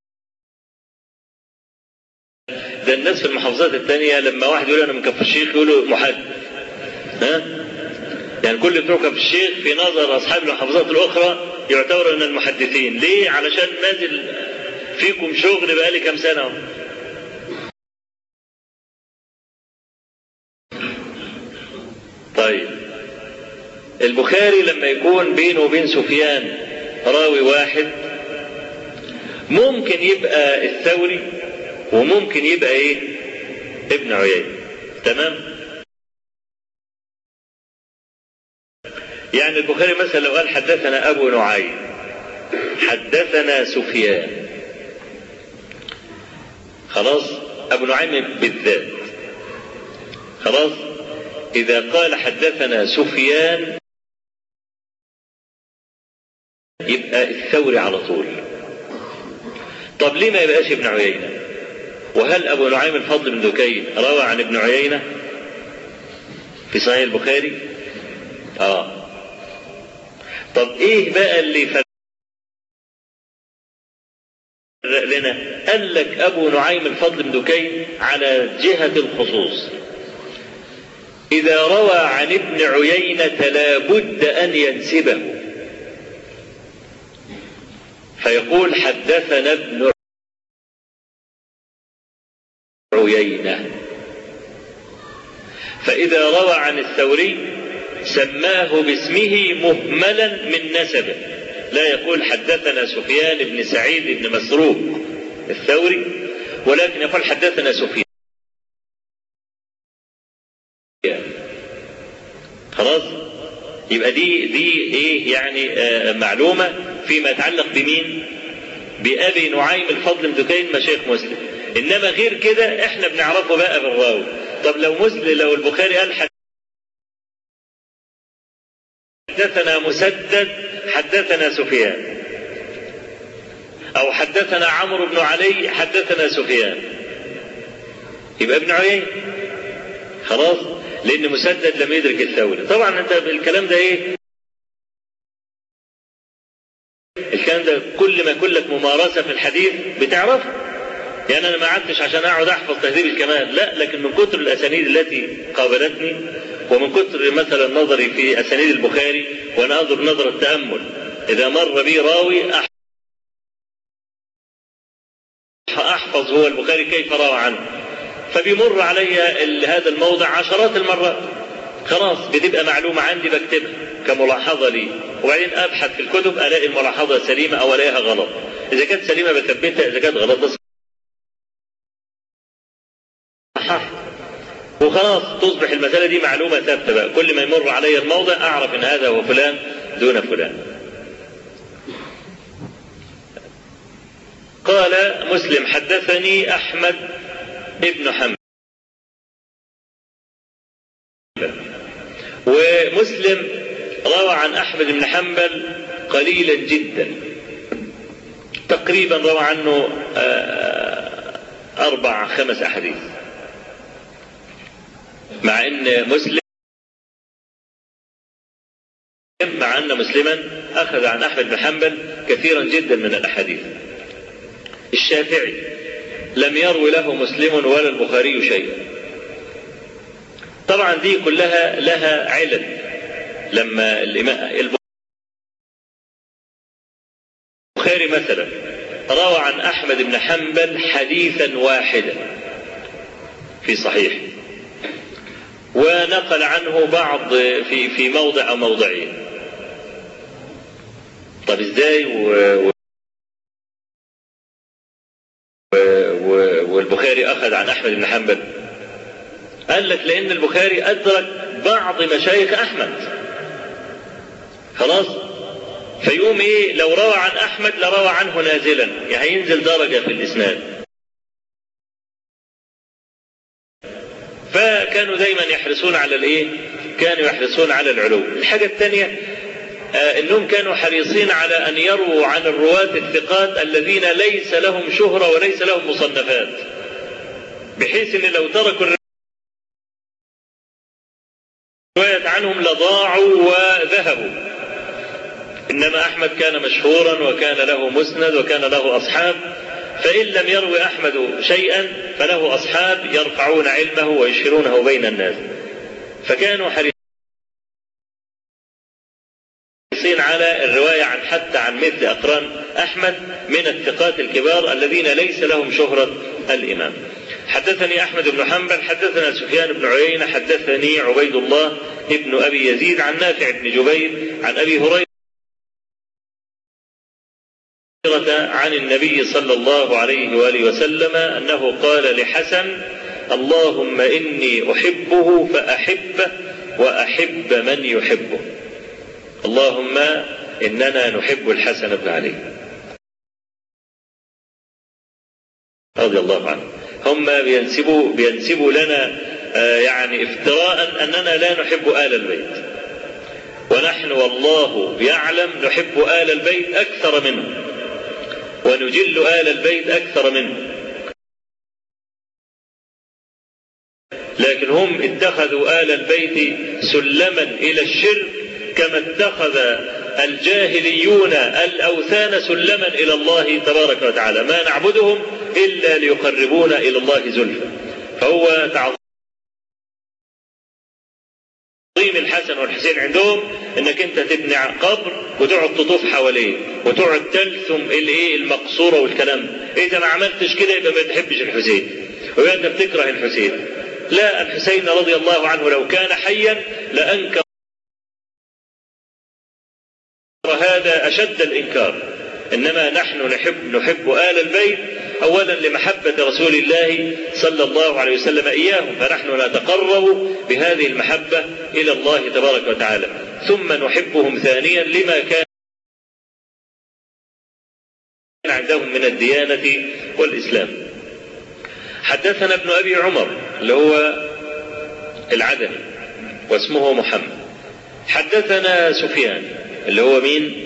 ده الناس في المحافظات الثانية لما واحد يقول أنا من كفر الشيخ يقولوا محدث ها يعني كل بتوع كفر الشيخ في نظر أصحاب المحافظات الأخرى يعتبروا من المحدثين ليه؟ علشان نازل فيكم شغل بقالي كام سنة طيب البخاري لما يكون بينه وبين سفيان راوي واحد ممكن يبقى الثوري وممكن يبقى ايه ابن عيينة تمام يعني البخاري مثلا لو قال حدثنا ابو نعيم حدثنا سفيان خلاص ابو نعيم بالذات خلاص اذا قال حدثنا سفيان يبقى الثوري على طول طب ليه ما يبقاش ابن عيينة وهل ابو نعيم الفضل بن دكين روى عن ابن عيينة في صحيح البخاري اه طب ايه بقى اللي فرق لنا قال لك ابو نعيم الفضل بن دكين على جهة الخصوص اذا روى عن ابن عيينة لابد ان ينسبه فيقول حدثنا ابن عيينة فإذا روى عن الثوري سماه باسمه مهملا من نسبه لا يقول حدثنا سفيان بن سعيد بن مسروق الثوري ولكن يقول حدثنا سفيان خلاص يبقى دي دي ايه يعني آه معلومه فيما يتعلق بمين بأبي نعيم الفضل بن دكين مشايخ مسلم إنما غير كده إحنا بنعرفه بقى بالراوي طب لو مسلم لو البخاري قال حدثنا مسدد حدثنا سفيان أو حدثنا عمرو بن علي حدثنا سفيان يبقى ابن عيين خلاص لان مسدد لم يدرك الثوري طبعا انت الكلام ده ايه الكلام ده كل ما يكون لك ممارسه في الحديث بتعرفه يعني انا ما قعدتش عشان اقعد احفظ تهذيب الكمال لا لكن من كتر الاسانيد التي قابلتني ومن كتر مثلا نظري في اسانيد البخاري وانا انظر نظر التامل اذا مر بي راوي احفظ هو البخاري كيف روى عنه فبيمر علي هذا الموضع عشرات المرات خلاص بتبقى معلومة عندي بكتبها كملاحظة لي وبعدين أبحث في الكتب ألاقي الملاحظة سليمة أو ألاقيها غلط إذا كانت سليمة بثبتها إذا كانت غلط بصحح وخلاص تصبح المسألة دي معلومة ثابتة بقى كل ما يمر علي الموضع أعرف إن هذا هو فلان دون فلان قال مسلم حدثني أحمد ابن حنبل ومسلم روى عن أحمد بن حنبل قليلا جدا تقريبا روى عنه أربع خمس أحاديث مع أن مسلم مع أن مسلما أخذ عن أحمد بن حنبل كثيرا جدا من الأحاديث الشافعي لم يروي له مسلم ولا البخاري شيئا طبعا دي كلها لها علل لما الإمام البخاري مثلا روى عن أحمد بن حنبل حديثا واحدا في صحيح ونقل عنه بعض في في موضع أو موضعين طب ازاي و... و... والبخاري أخذ عن أحمد بن حنبل قال لك لأن البخاري أدرك بعض مشايخ أحمد خلاص فيقوم إيه لو روى عن أحمد لروى عنه نازلا يعني هينزل درجة في الإسناد فكانوا دايما يحرصون على الايه كانوا يحرصون على العلو الحاجة الثانية آه انهم كانوا حريصين على ان يرووا عن الرواة الثقات الذين ليس لهم شهرة وليس لهم مصنفات بحيث ان لو تركوا الرواية عنهم لضاعوا وذهبوا انما احمد كان مشهورا وكان له مسند وكان له اصحاب فان لم يروي احمد شيئا فله اصحاب يرفعون علمه ويشهرونه بين الناس فكانوا حريصين على الرواية عن حتى عن مثل أقران أحمد من الثقات الكبار الذين ليس لهم شهرة الإمام حدثني أحمد بن حنبل حدثنا سفيان بن عيينة حدثني عبيد الله ابن أبي يزيد عن نافع بن جبير عن أبي هريرة عن النبي صلى الله عليه وآله وسلم أنه قال لحسن اللهم إني أحبه فأحبه وأحب من يحبه اللهم إننا نحب الحسن بن علي رضي الله عنه هم بينسبوا بينسبوا لنا آه يعني افتراء أننا لا نحب آل البيت ونحن والله يعلم نحب آل البيت أكثر منهم ونجل آل البيت أكثر منه لكن هم اتخذوا آل البيت سلما إلى الشرك كما اتخذ الجاهليون الأوثان سلما إلى الله تبارك وتعالى ما نعبدهم إلا ليقربونا إلى الله زلفى فهو تعظيم الحسن والحسين عندهم انك انت تبني قبر وتقعد تطوف حواليه وتقعد تلثم الايه المقصوره والكلام اذا ما عملتش كده يبقى ما تحبش الحسين ويبقى انت بتكره الحسين لا الحسين رضي الله عنه لو كان حيا لانكر هذا اشد الانكار انما نحن نحب نحب ال البيت اولا لمحبه رسول الله صلى الله عليه وسلم اياهم فنحن نتقرب بهذه المحبه الى الله تبارك وتعالى ثم نحبهم ثانيا لما كان عندهم من الديانه والاسلام حدثنا ابن ابي عمر اللي هو العدني واسمه محمد حدثنا سفيان اللي هو مين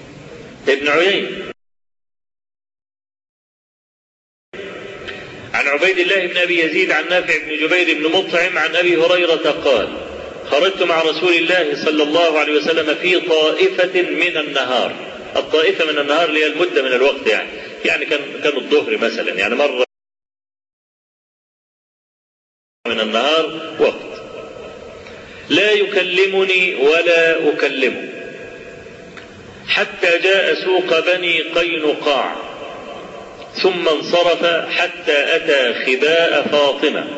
ابن عيين عن عبيد الله بن أبي يزيد عن نافع بن جبير بن مطعم عن أبي هريرة قال خرجت مع رسول الله صلى الله عليه وسلم في طائفة من النهار الطائفة من النهار اللي هي المدة من الوقت يعني يعني كان كان الظهر مثلا يعني مرة من النهار وقت لا يكلمني ولا أكلمه حتى جاء سوق بني قينقاع ثم انصرف حتى أتى خباء فاطمة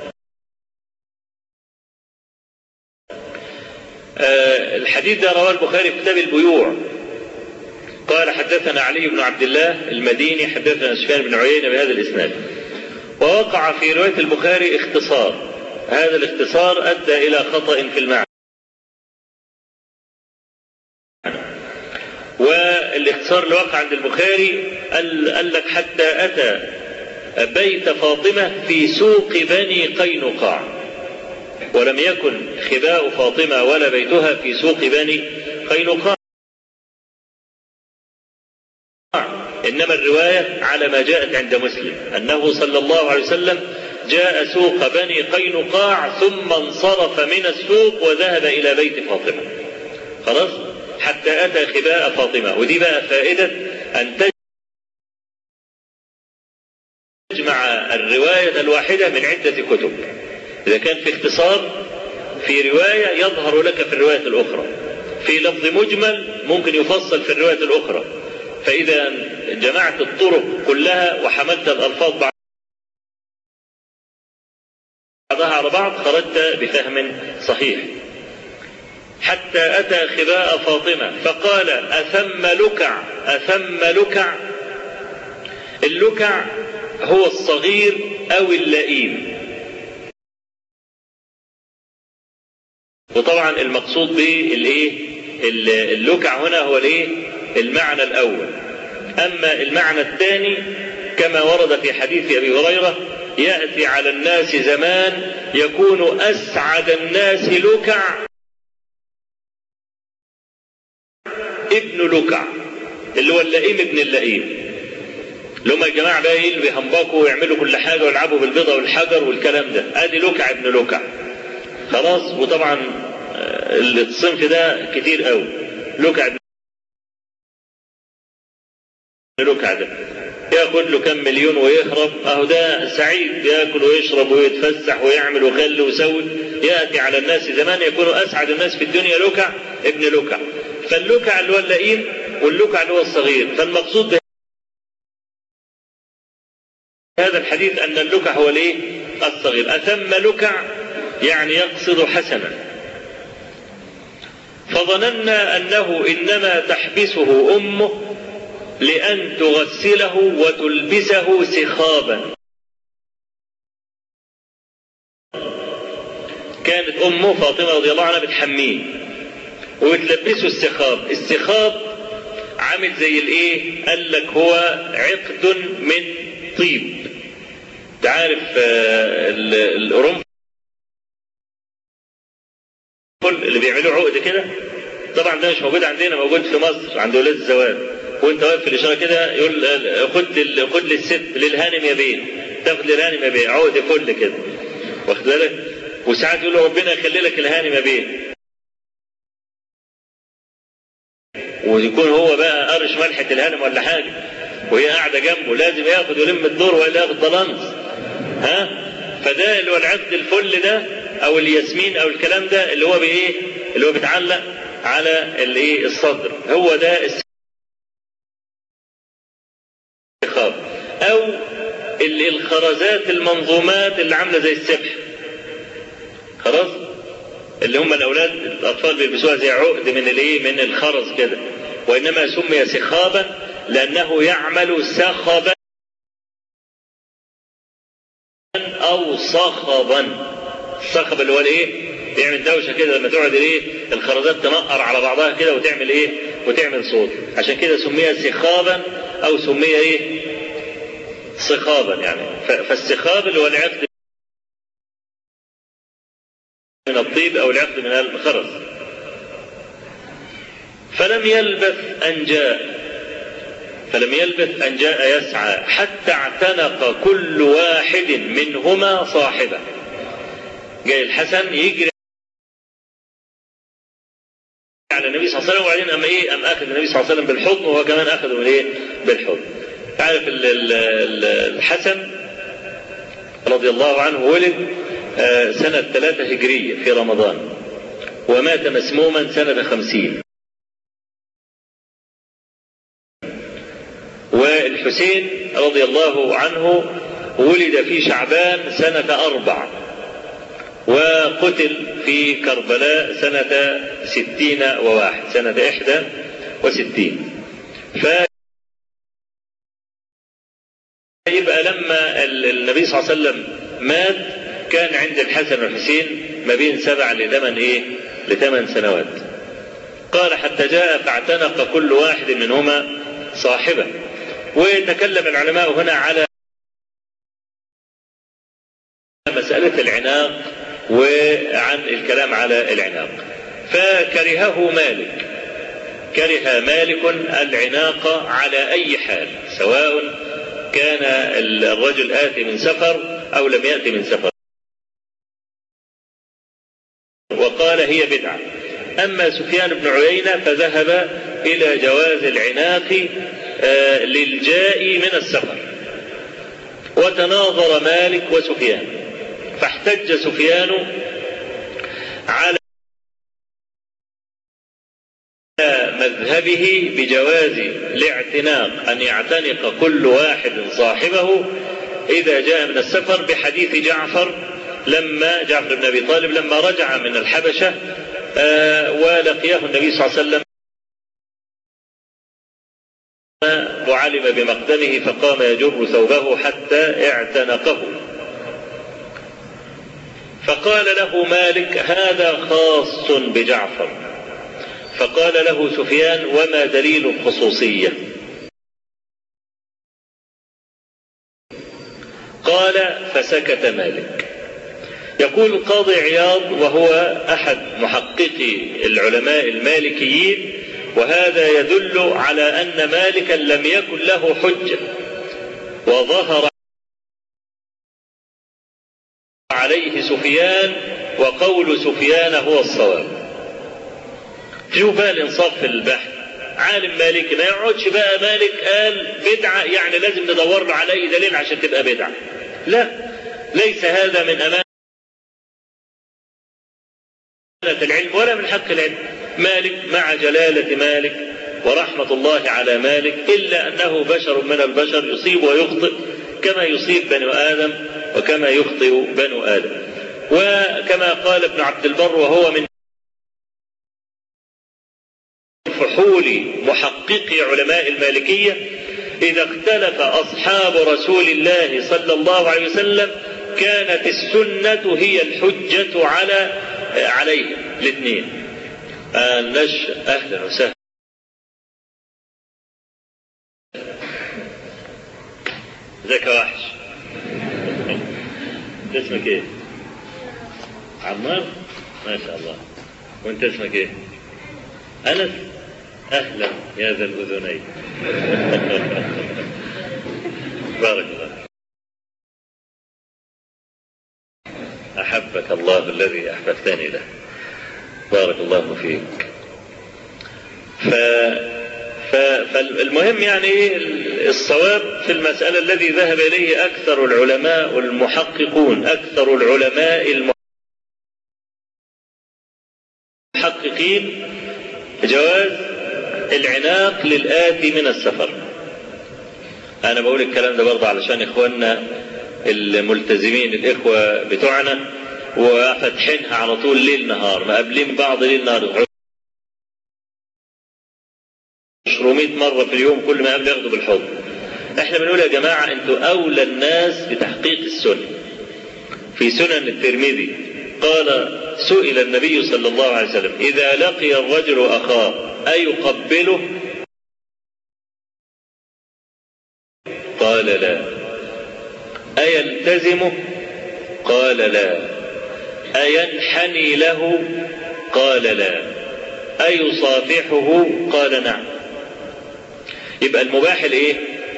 آه الحديث ده رواه البخاري في كتاب البيوع قال حدثنا علي بن عبد الله المديني حدثنا سفيان بن عيينة بهذا الإسناد ووقع في رواية البخاري اختصار هذا الاختصار أدى إلى خطأ في المعنى والاختصار اللي وقع عند البخاري قال, قال لك حتى أتى بيت فاطمة في سوق بني قينقاع ولم يكن خباء فاطمة ولا بيتها في سوق بني قينقاع إنما الرواية على ما جاءت عند مسلم أنه صلى الله عليه وسلم جاء سوق بني قينقاع ثم انصرف من السوق وذهب إلى بيت فاطمة خلاص حتى أتى خباء فاطمة ودي بقى فائدة أن تجمع الرواية الواحدة من عدة كتب إذا كان في اختصار في رواية يظهر لك في الرواية الأخرى في لفظ مجمل ممكن يفصل في الرواية الأخرى فإذا جمعت الطرق كلها وحملت الألفاظ بعضها على بعض خرجت بفهم صحيح حتى أتى خباء فاطمة فقال أثم لكع أثم لكع اللكع هو الصغير أو اللئيم وطبعا المقصود بالايه اللكع هنا هو الايه المعنى الاول اما المعنى الثاني كما ورد في حديث ابي هريره ياتي على الناس زمان يكون اسعد الناس لكع ابن لكع اللي هو اللئيم ابن اللئيم اللي هم الجماعه بقى ايه اللي بيهنبكوا ويعملوا كل حاجه ويلعبوا بالبيضه والحجر والكلام ده ادي لكع ابن لكع خلاص وطبعا الصنف ده كتير قوي لكع ابن لكع ده ياخد له كم مليون ويهرب اهو ده سعيد ياكل ويشرب ويتفسح ويعمل ويخلي ويسوي ياتي على الناس زمان يكون اسعد الناس في الدنيا لكع ابن لكع فاللكع اللي هو اللئيم واللكع اللي هو الصغير فالمقصود هذا الحديث ان اللكع هو الايه الصغير اثم لكع يعني يقصد حسنا فظننا انه انما تحبسه امه لان تغسله وتلبسه سخابا كانت امه فاطمه رضي الله عنها بتحميه وتلبسه السخاب السخاب عامل زي الايه قال لك هو عقد من طيب تعرف القرنفل اللي بيعملوا عقد كده طبعا ده مش موجود عندنا موجود في مصر عند ولاد الزواج وانت واقف في الاشاره كده يقول خد خد للست للهانم يا بيه تاخد للهانم يا بيه عقد فل كده واخد بالك وساعات يقول له ربنا يخلي لك الهانم يا بيه ويكون هو بقى قرش ملحة الهانم ولا حاجة وهي قاعدة جنبه لازم ياخد ويلم الدور ولا ياخد بلانس ها فده اللي هو العقد الفل ده او الياسمين او الكلام ده اللي هو بايه اللي هو بيتعلق على الايه الصدر هو ده السخاب او الخرزات المنظومات اللي عامله زي السبح خلاص اللي هم الاولاد الاطفال بيلبسوها زي عقد من الايه من الخرز كده وانما سمي سخابا لانه يعمل سخبا او صخبا الصخب اللي هو الايه بيعمل دوشه كده لما تقعد الايه الخرزات تنقر على بعضها كده وتعمل ايه وتعمل صوت عشان كده سمي سخابا او سمي ايه صخابا يعني فالسخاب اللي هو العقد من الطيب او العقد من الخرز فلم يلبث ان جاء فلم يلبث أن جاء يسعى حتى اعتنق كل واحد منهما صاحبه جاي الحسن يجري على النبي صلى الله عليه وسلم وبعدين أما إيه أم أخذ النبي صلى الله عليه وسلم بالحضن وهو كمان أخذه من إيه بالحضن تعرف الحسن رضي الله عنه ولد سنة ثلاثة هجرية في رمضان ومات مسموما سنة خمسين والحسين رضي الله عنه ولد في شعبان سنة أربع وقتل في كربلاء سنة ستين وواحد سنة إحدى وستين ف يبقى لما النبي صلى الله عليه وسلم مات كان عند الحسن والحسين ما بين سبع لثمان ايه لثمان سنوات قال حتى جاء فاعتنق كل واحد منهما صاحبه وتكلم العلماء هنا على مسألة العناق وعن الكلام على العناق فكرهه مالك كره مالك العناق على أي حال سواء كان الرجل آتي من سفر أو لم يأتي من سفر وقال هي بدعة أما سفيان بن عيينة فذهب إلى جواز العناق للجاء من السفر وتناظر مالك وسفيان فاحتج سفيان على مذهبه بجواز الاعتناق أن يعتنق كل واحد صاحبه إذا جاء من السفر بحديث جعفر لما جعفر بن أبي طالب لما رجع من الحبشة ولقيه النبي صلى الله عليه وسلم وعلم بمقدمه فقام يجر ثوبه حتى اعتنقه فقال له مالك هذا خاص بجعفر فقال له سفيان وما دليل الخصوصية قال فسكت مالك يقول القاضي عياض وهو أحد محققي العلماء المالكيين وهذا يدل على أن مالكا لم يكن له حجة وظهر عليه سفيان وقول سفيان هو الصواب شوف بقى الانصاف في البحث عالم مالكي ما يقعدش بقى مالك قال بدعة يعني لازم ندور له على أي دليل عشان تبقى بدعة لا ليس هذا من أمانة العلم ولا من حق العلم مالك مع جلالة مالك ورحمة الله على مالك إلا أنه بشر من البشر يصيب ويخطئ كما يصيب بنو آدم وكما يخطئ بنو آدم وكما قال ابن عبد البر وهو من فحول محققي علماء المالكية إذا اختلف أصحاب رسول الله صلى الله عليه وسلم كانت السنة هي الحجة على عليهم الاثنين النش أهلا وسهلا ازيك يا وحش اسمك ايه عمار ما شاء الله وانت اسمك ايه انس اهلا يا ذا الاذنين بارك الله احبك الله الذي احببتني له بارك الله فيك ف... ف... فالمهم يعني الصواب في المسألة الذي ذهب إليه أكثر العلماء والمحققون أكثر العلماء المحققين جواز العناق للآتي من السفر أنا بقول الكلام ده برضه علشان إخواننا الملتزمين الإخوة بتوعنا وفاتحينها على طول ليل نهار مقابلين بعض ليل نهار 200 مرة في اليوم كل ما قبل ياخدوا بالحضن احنا بنقول يا جماعة انتوا اولى الناس بتحقيق السنة في سنن الترمذي قال سئل النبي صلى الله عليه وسلم اذا لقي الرجل اخاه ايقبله قال لا ايلتزمه قال لا اينحني له قال لا ايصافحه قال نعم يبقى المباح الايه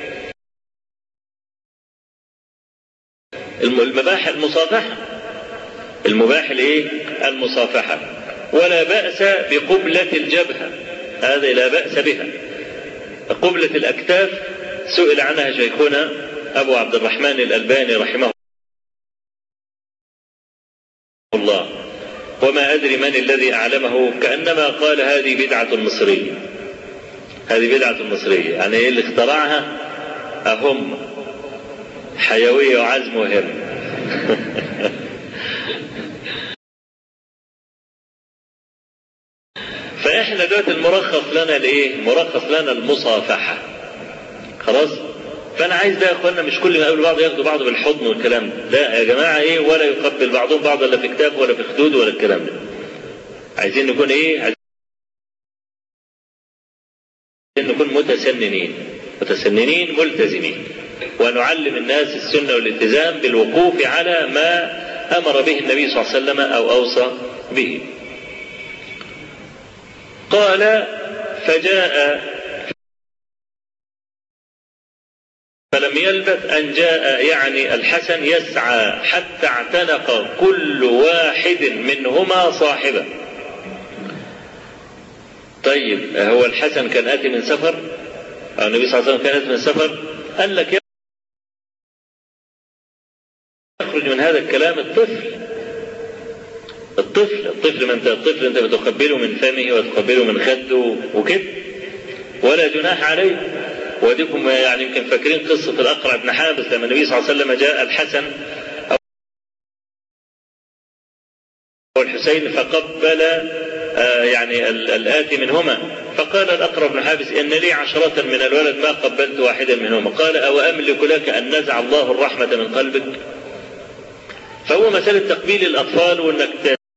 المباح المصافحة المباح الايه المصافحة ولا بأس بقبلة الجبهة هذا لا بأس بها قبلة الأكتاف سئل عنها شيخنا أبو عبد الرحمن الألباني رحمه الله وما أدري من الذي أعلمه كأنما قال هذه بدعة مصرية هذه بدعة مصرية يعني إيه اللي اخترعها أهم حيوية وعزم وهم فإحنا دلوقتي المرخص لنا الإيه؟ مرخص لنا المصافحة خلاص؟ فأنا عايز بقى يا إخوانا مش كل ما يقابلوا بعض ياخدوا بعض بالحضن والكلام ده، لا يا جماعة إيه ولا يقبل بعضهم بعضا لا في كتاب ولا في خدود ولا الكلام ده. عايزين نكون إيه؟ عايزين نكون متسننين متسننين ملتزمين ونعلم الناس السنة والالتزام بالوقوف على ما أمر به النبي صلى الله عليه وسلم أو أوصى به قال فجاء فلم يلبث أن جاء يعني الحسن يسعى حتى اعتنق كل واحد منهما صاحبه طيب هو الحسن كان آتي من سفر أو النبي صلى الله عليه وسلم كان آتي من سفر قال لك يخرج من هذا الكلام الطفل الطفل الطفل ما انت الطفل انت بتقبله من فمه وتقبله من خده وكده ولا جناح عليه وديكم يعني يمكن فاكرين قصة الأقرع بن حابس لما النبي صلى الله عليه وسلم جاء الحسن والحسين فقبل آه يعني الآتي منهما فقال الأقرع بن حابس إن لي عشرة من الولد ما قبلت واحدا منهما قال أو أملك لك أن نزع الله الرحمة من قلبك فهو مسألة تقبيل الأطفال وإنك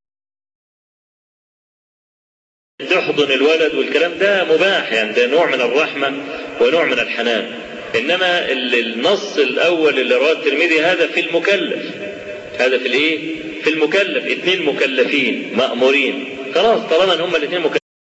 تحضن الولد والكلام ده مباح يعني ده نوع من الرحمة ونوع من الحنان إنما النص الأول اللي رواه الترمذي هذا في المكلف هذا في الإيه؟ في المكلف اثنين مكلفين مأمورين خلاص طالما ان هما الاثنين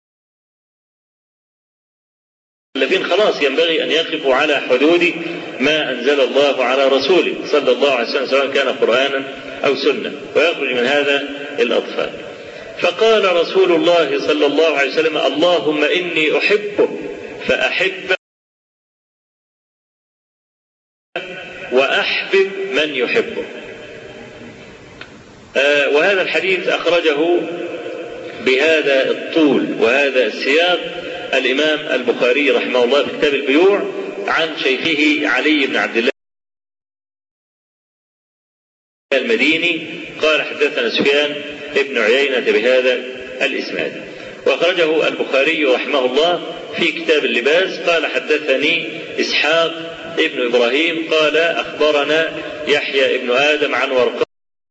مكلفين خلاص ينبغي ان يقفوا على حدود ما انزل الله على رسوله صلى الله عليه وسلم سواء كان قرانا او سنه ويخرج من هذا الاطفال فقال رسول الله صلى الله عليه وسلم اللهم اني احبه فاحبه واحبب من يحبه آه وهذا الحديث أخرجه بهذا الطول وهذا السياق الإمام البخاري رحمه الله في كتاب البيوع عن شيخه علي بن عبد الله المديني قال حدثنا سفيان ابن عيينة بهذا الإسناد وأخرجه البخاري رحمه الله في كتاب اللباس قال حدثني إسحاق ابن إبراهيم قال أخبرنا يحيى ابن آدم عن ورقاء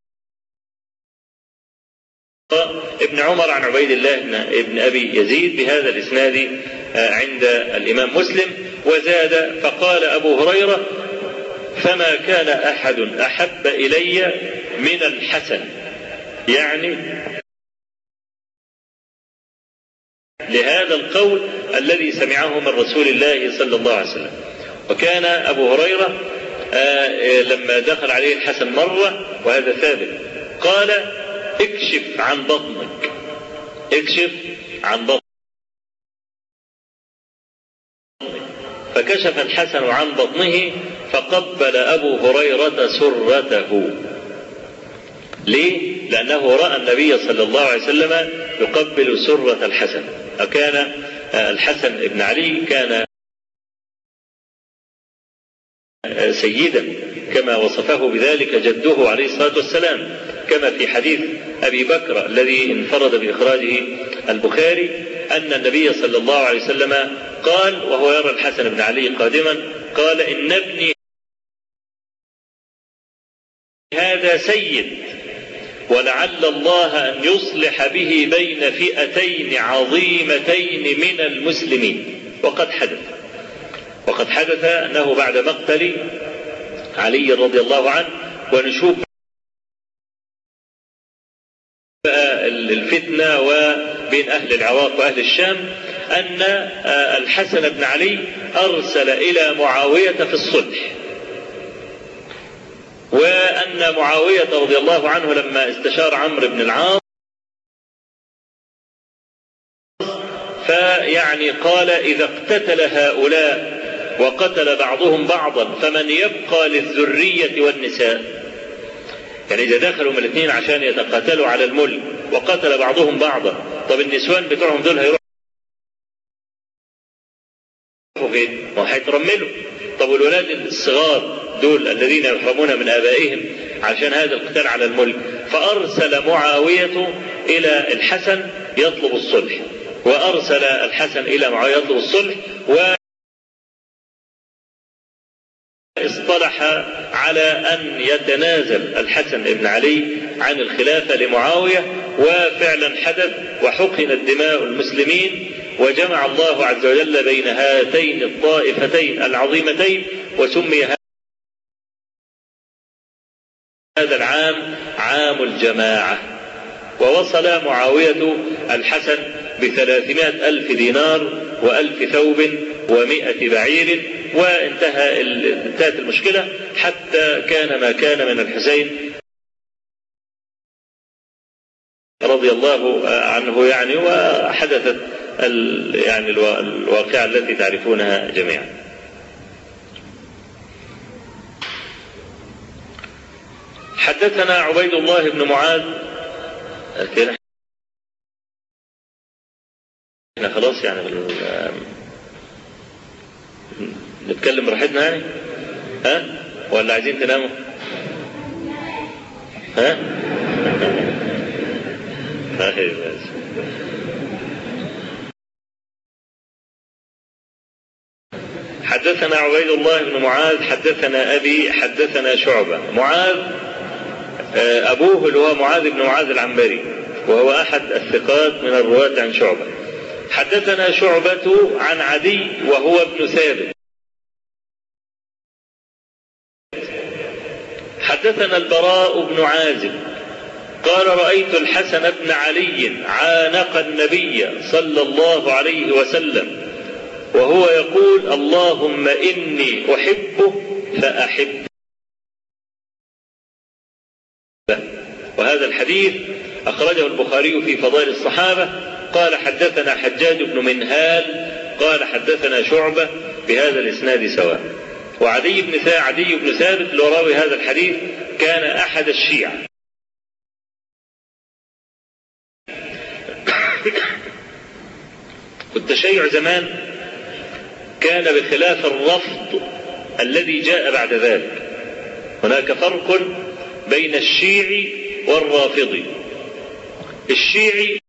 ابن عمر عن عبيد الله ابن ابي يزيد بهذا الاسناد عند الامام مسلم وزاد فقال ابو هريره فما كان احد احب الي من الحسن يعني لهذا القول الذي سمعه من رسول الله صلى الله عليه وسلم وكان ابو هريره لما دخل عليه الحسن مره وهذا ثابت قال اكشف عن بطنك اكشف عن بطنك فكشف الحسن عن بطنه فقبل أبو هريرة سرته ليه؟ لأنه رأى النبي صلى الله عليه وسلم يقبل سرة الحسن وكان الحسن بن علي كان سيدا كما وصفه بذلك جده عليه الصلاة والسلام كما في حديث أبي بكر الذي انفرد بإخراجه البخاري أن النبي صلى الله عليه وسلم قال وهو يرى الحسن بن علي قادما قال إن ابني هذا سيد ولعل الله أن يصلح به بين فئتين عظيمتين من المسلمين وقد حدث وقد حدث أنه بعد مقتل علي رضي الله عنه ونشوب الفتنة وبين أهل العراق وأهل الشام أن الحسن بن علي أرسل إلى معاوية في الصلح وأن معاوية رضي الله عنه لما استشار عمرو بن العاص فيعني قال إذا اقتتل هؤلاء وقتل بعضهم بعضا فمن يبقى للذرية والنساء يعني إذا دخلوا من الاثنين عشان يتقاتلوا على الملك وقتل بعضهم بعضا طب النسوان بتوعهم دول هيروحوا فين؟ ما هيترملوا طب والولاد الصغار دول الذين يحرمون من آبائهم عشان هذا القتال على الملك فأرسل معاوية إلى الحسن يطلب الصلح وأرسل الحسن إلى معاوية يطلب الصلح و اصطلح على أن يتنازل الحسن بن علي عن الخلافة لمعاوية وفعلا حدث وحقنت دماء المسلمين وجمع الله عز وجل بين هاتين الطائفتين العظيمتين وسمي هذا العام عام الجماعة ووصل معاوية الحسن بثلاثمائة ألف دينار وألف ثوب ومائة بعير وانتهى انتهت المشكلة حتى كان ما كان من الحسين رضي الله عنه يعني وحدثت يعني الواقعة التي تعرفونها جميعا حدثنا عبيد الله بن معاذ احنا خلاص يعني نتكلم براحتنا يعني ها ولا عايزين تناموا ها طيب حدثنا عبيد الله بن معاذ حدثنا أبي حدثنا شعبة معاذ أبوه اللي هو معاذ بن معاذ العنبري وهو أحد الثقات من الرواة عن شعبة حدثنا شعبة عن عدي وهو ابن ثابت حدثنا البراء بن عازب قال رأيت الحسن بن علي عانق النبي صلى الله عليه وسلم وهو يقول اللهم إني أحبه فأحبه وهذا الحديث أخرجه البخاري في فضائل الصحابة قال حدثنا حجاج بن منهال قال حدثنا شعبة بهذا الإسناد سواء وعدي بن ثا عدي بن ثابت اللي راوي هذا الحديث كان أحد الشيعة والتشيع زمان كان بخلاف الرفض الذي جاء بعد ذلك هناك فرق بين الشيعي والرافضي الشيعي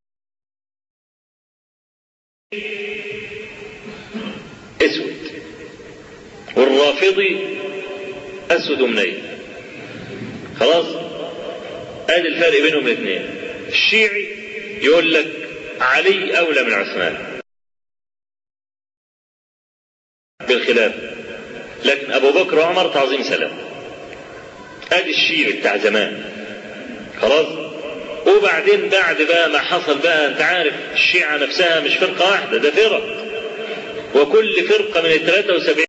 اسود والرافضي اسود منيل خلاص ادي الفرق بينهم الاثنين الشيعي يقول لك علي اولى من عثمان بالخلاف لكن ابو بكر وعمر تعظيم سلام ادي الشيعي بتاع زمان خلاص وبعدين بعد بقى ما حصل بقى انت عارف الشيعة نفسها مش فرقة واحدة ده فرق وكل فرقة من ال 73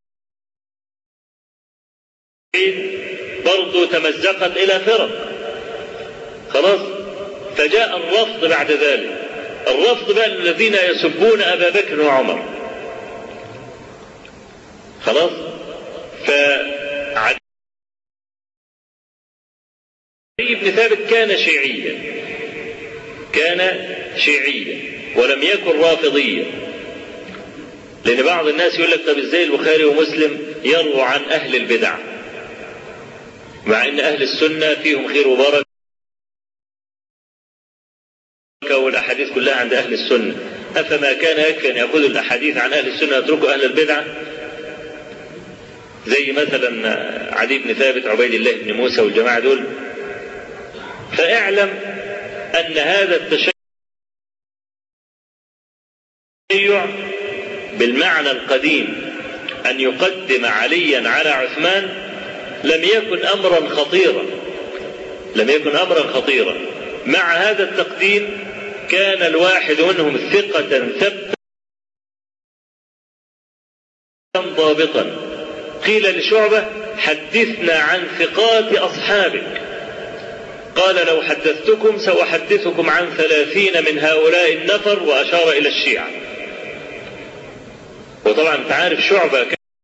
برضه تمزقت إلى فرق خلاص فجاء الرفض بعد ذلك الرفض بقى الذين يسبون أبا بكر وعمر خلاص فعلي بن ثابت كان شيعيا كان شيعيا ولم يكن رافضيا لأن بعض الناس يقول لك طب ازاي البخاري ومسلم يرووا عن أهل البدع مع أن أهل السنة فيهم خير وبركة والأحاديث كلها عند أهل السنة أفما كان يكفي أن يأخذوا الأحاديث عن أهل السنة ويتركوا أهل البدع زي مثلا علي بن ثابت عبيد الله بن موسى والجماعة دول فاعلم أن هذا التشيع بالمعنى القديم أن يقدم عليا على عثمان لم يكن أمرا خطيرا لم يكن أمرا خطيرا مع هذا التقديم كان الواحد منهم ثقة ثبتا ضابطا قيل لشعبة حدثنا عن ثقات أصحابك قال لو حدثتكم سأحدثكم عن ثلاثين من هؤلاء النفر وأشار إلى الشيعة وطبعا انت عارف شعبة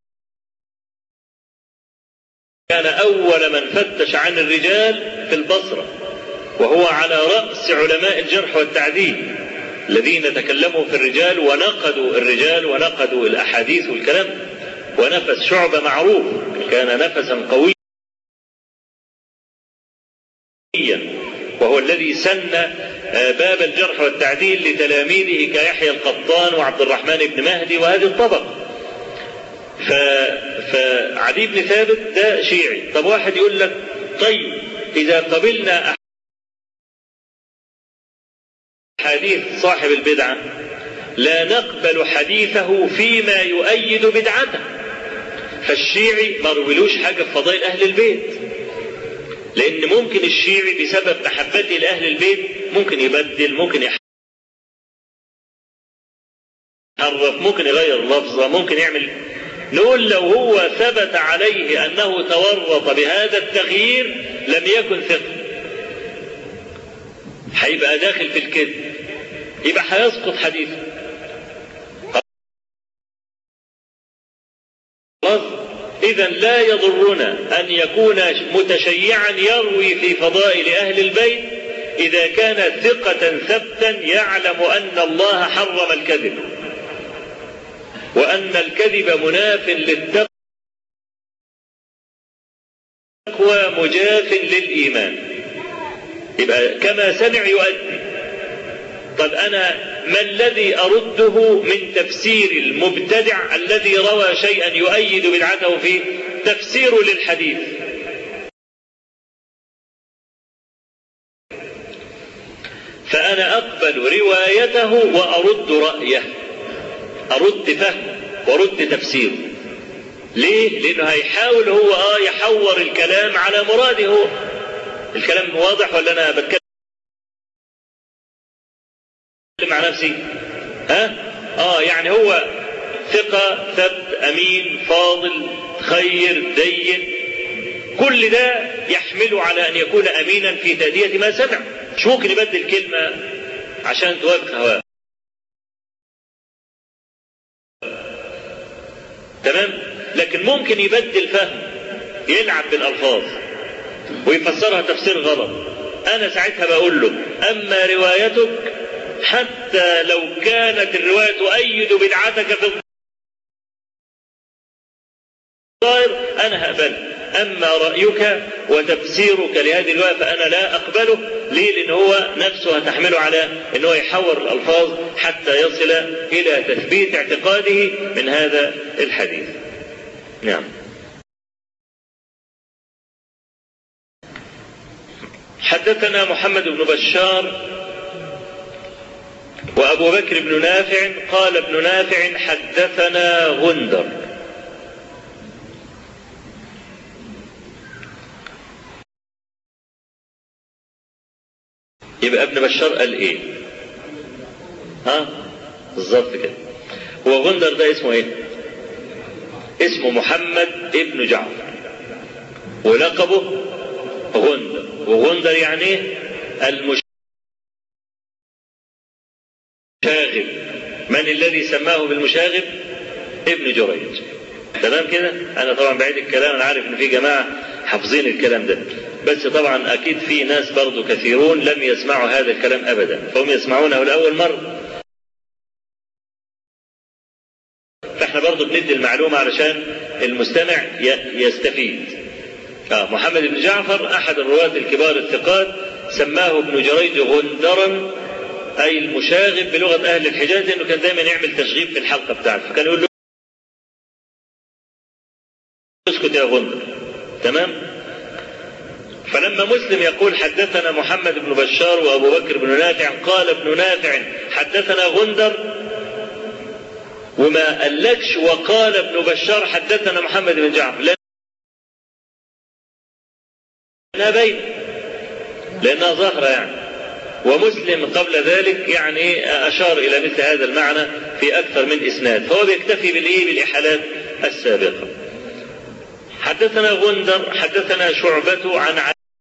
كان أول من فتش عن الرجال في البصرة وهو على رأس علماء الجرح والتعديل الذين تكلموا في الرجال ونقدوا الرجال ونقدوا الأحاديث والكلام ونفس شعبة معروف كان نفسا قويا وهو الذي سن باب الجرح والتعديل لتلاميذه كيحيى القطان وعبد الرحمن بن مهدي وهذه الطبقة ف... فعدي بن ثابت ده شيعي طب واحد يقول لك طيب إذا قبلنا حديث صاحب البدعة لا نقبل حديثه فيما يؤيد بدعته فالشيعي ما رويلوش حاجة في فضائل أهل البيت لأن ممكن الشيعي بسبب محبته لأهل البيت ممكن يبدل ممكن يحرف ممكن يغير لفظة ممكن يعمل نقول لو هو ثبت عليه أنه تورط بهذا التغيير لم يكن ثقة هيبقى داخل في الكذب يبقى هيسقط حديثه خلاص إذا لا يضرنا أن يكون متشيعا يروي في فضائل أهل البيت إذا كان ثقة ثبتا يعلم أن الله حرم الكذب وأن الكذب مناف للتقوى مجاف للإيمان يبقى كما سمع يؤدي طب أنا ما الذي أرده من تفسير المبتدع الذي روى شيئا يؤيد بدعته فيه تفسير للحديث فأنا أقبل روايته وأرد رأيه أرد فهمه وأرد تفسيره ليه؟ لأنه هيحاول هو آه يحور الكلام على مراده هو الكلام واضح ولا أنا بتكلم مع نفسي ها اه يعني هو ثقة ثبت أمين فاضل خير دين كل ده يحمله على أن يكون أمينا في تأدية ما سمع مش ممكن يبدل كلمة عشان توافق هواه تمام لكن ممكن يبدل فهم يلعب بالألفاظ ويفسرها تفسير غلط أنا ساعتها بقول له أما روايتك حتى لو كانت الرواية تؤيد بدعتك في الظاهر أنا هقبل أما رأيك وتفسيرك لهذه الرواية فأنا لا أقبله ليه؟ لأن هو نفسه هتحمله على أن هو يحور الألفاظ حتى يصل إلى تثبيت اعتقاده من هذا الحديث نعم حدثنا محمد بن بشار وأبو بكر بن نافع قال ابن نافع حدثنا غندر يبقى ابن بشار قال ايه ها بالظبط كده هو غندر ده اسمه ايه اسمه محمد ابن جعفر ولقبه غندر وغندر يعني ايه المش المشاغب من الذي سماه بالمشاغب ابن جريج تمام كده انا طبعا بعيد الكلام انا عارف ان في جماعه حافظين الكلام ده بس طبعا اكيد في ناس برضو كثيرون لم يسمعوا هذا الكلام ابدا فهم يسمعونه لاول مره فاحنا برضو بندي المعلومه علشان المستمع يستفيد آه محمد بن جعفر احد الرواه الكبار الثقات سماه ابن جريج غندرا أي المشاغب بلغة أهل الحجاز لأنه كان دايما يعمل تشغيب في الحلقة بتاعته فكان يقول له اسكت يا غندر تمام فلما مسلم يقول حدثنا محمد بن بشار وأبو بكر بن نافع قال ابن نافع حدثنا غندر وما قالكش وقال ابن بشار حدثنا محمد بن جعفر لأنها بين لأنها ظاهرة يعني ومسلم قبل ذلك يعني أشار إلى مثل هذا المعنى في أكثر من إسناد فهو بيكتفي بالإيه بالإحالات السابقة حدثنا غندر حدثنا شعبة عن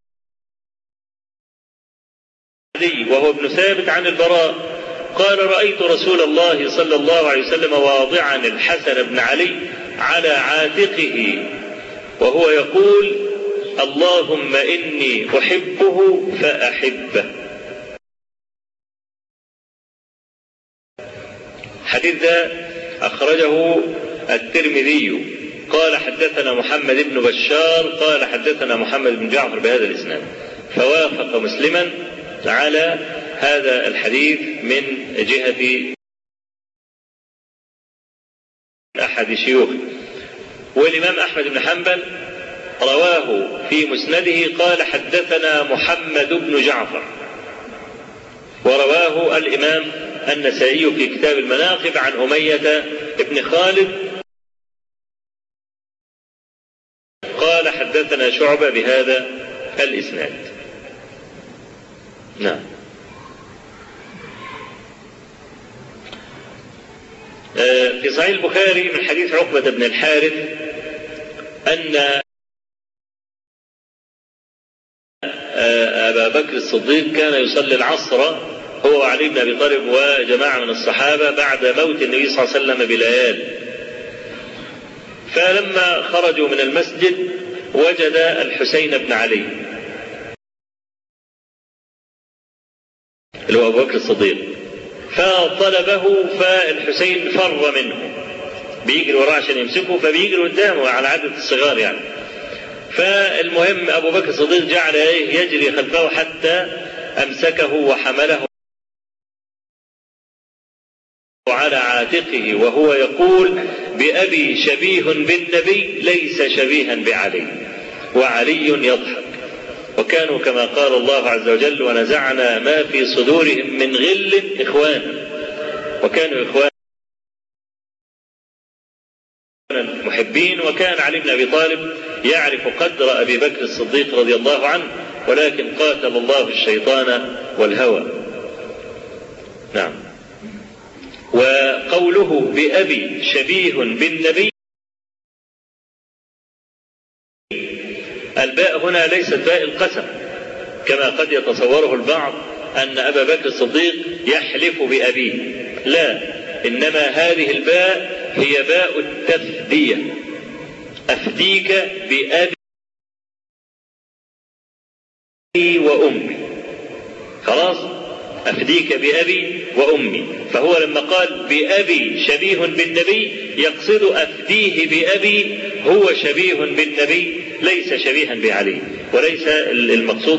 عدي وهو ابن ثابت عن البراء قال رأيت رسول الله صلى الله عليه وسلم واضعا الحسن بن علي على عاتقه وهو يقول اللهم إني أحبه فأحبه حديث ده أخرجه الترمذي قال حدثنا محمد بن بشار قال حدثنا محمد بن جعفر بهذا الإسناد فوافق مسلما على هذا الحديث من جهة أحد شيوخه والإمام أحمد بن حنبل رواه في مسنده قال حدثنا محمد بن جعفر ورواه الإمام النسائي في كتاب المناقب عن أمية بن خالد قال حدثنا شعبة بهذا الإسناد نعم في صحيح البخاري من حديث عقبة بن الحارث أن أبا بكر الصديق كان يصلي العصر هو وعلي بن أبي طالب وجماعة من الصحابة بعد موت النبي صلى الله عليه وسلم بليال فلما خرجوا من المسجد وجد الحسين بن علي اللي هو أبو بكر الصديق فطلبه فالحسين فر منه بيجري وراه عشان يمسكه فبيجري قدامه على عادة الصغار يعني فالمهم أبو بكر الصديق جعل يجري خلفه حتى أمسكه وحمله على عاتقه وهو يقول بأبي شبيه بالنبي ليس شبيها بعلي وعلي يضحك وكانوا كما قال الله عز وجل ونزعنا ما في صدورهم من غل إخوانا وكانوا إخوانا محبين وكان علي بن أبي طالب يعرف قدر أبي بكر الصديق رضي الله عنه ولكن قاتل الله الشيطان والهوى نعم وقوله بأبي شبيه بالنبي الباء هنا ليست باء القسم كما قد يتصوره البعض أن أبا بكر الصديق يحلف بأبيه لا إنما هذه الباء هي باء التفدية أفديك بأبي وأمي خلاص أفديك بأبي وأمي فهو لما قال بأبي شبيه بالنبي يقصد أفديه بأبي هو شبيه بالنبي ليس شبيها بعلي وليس المقصود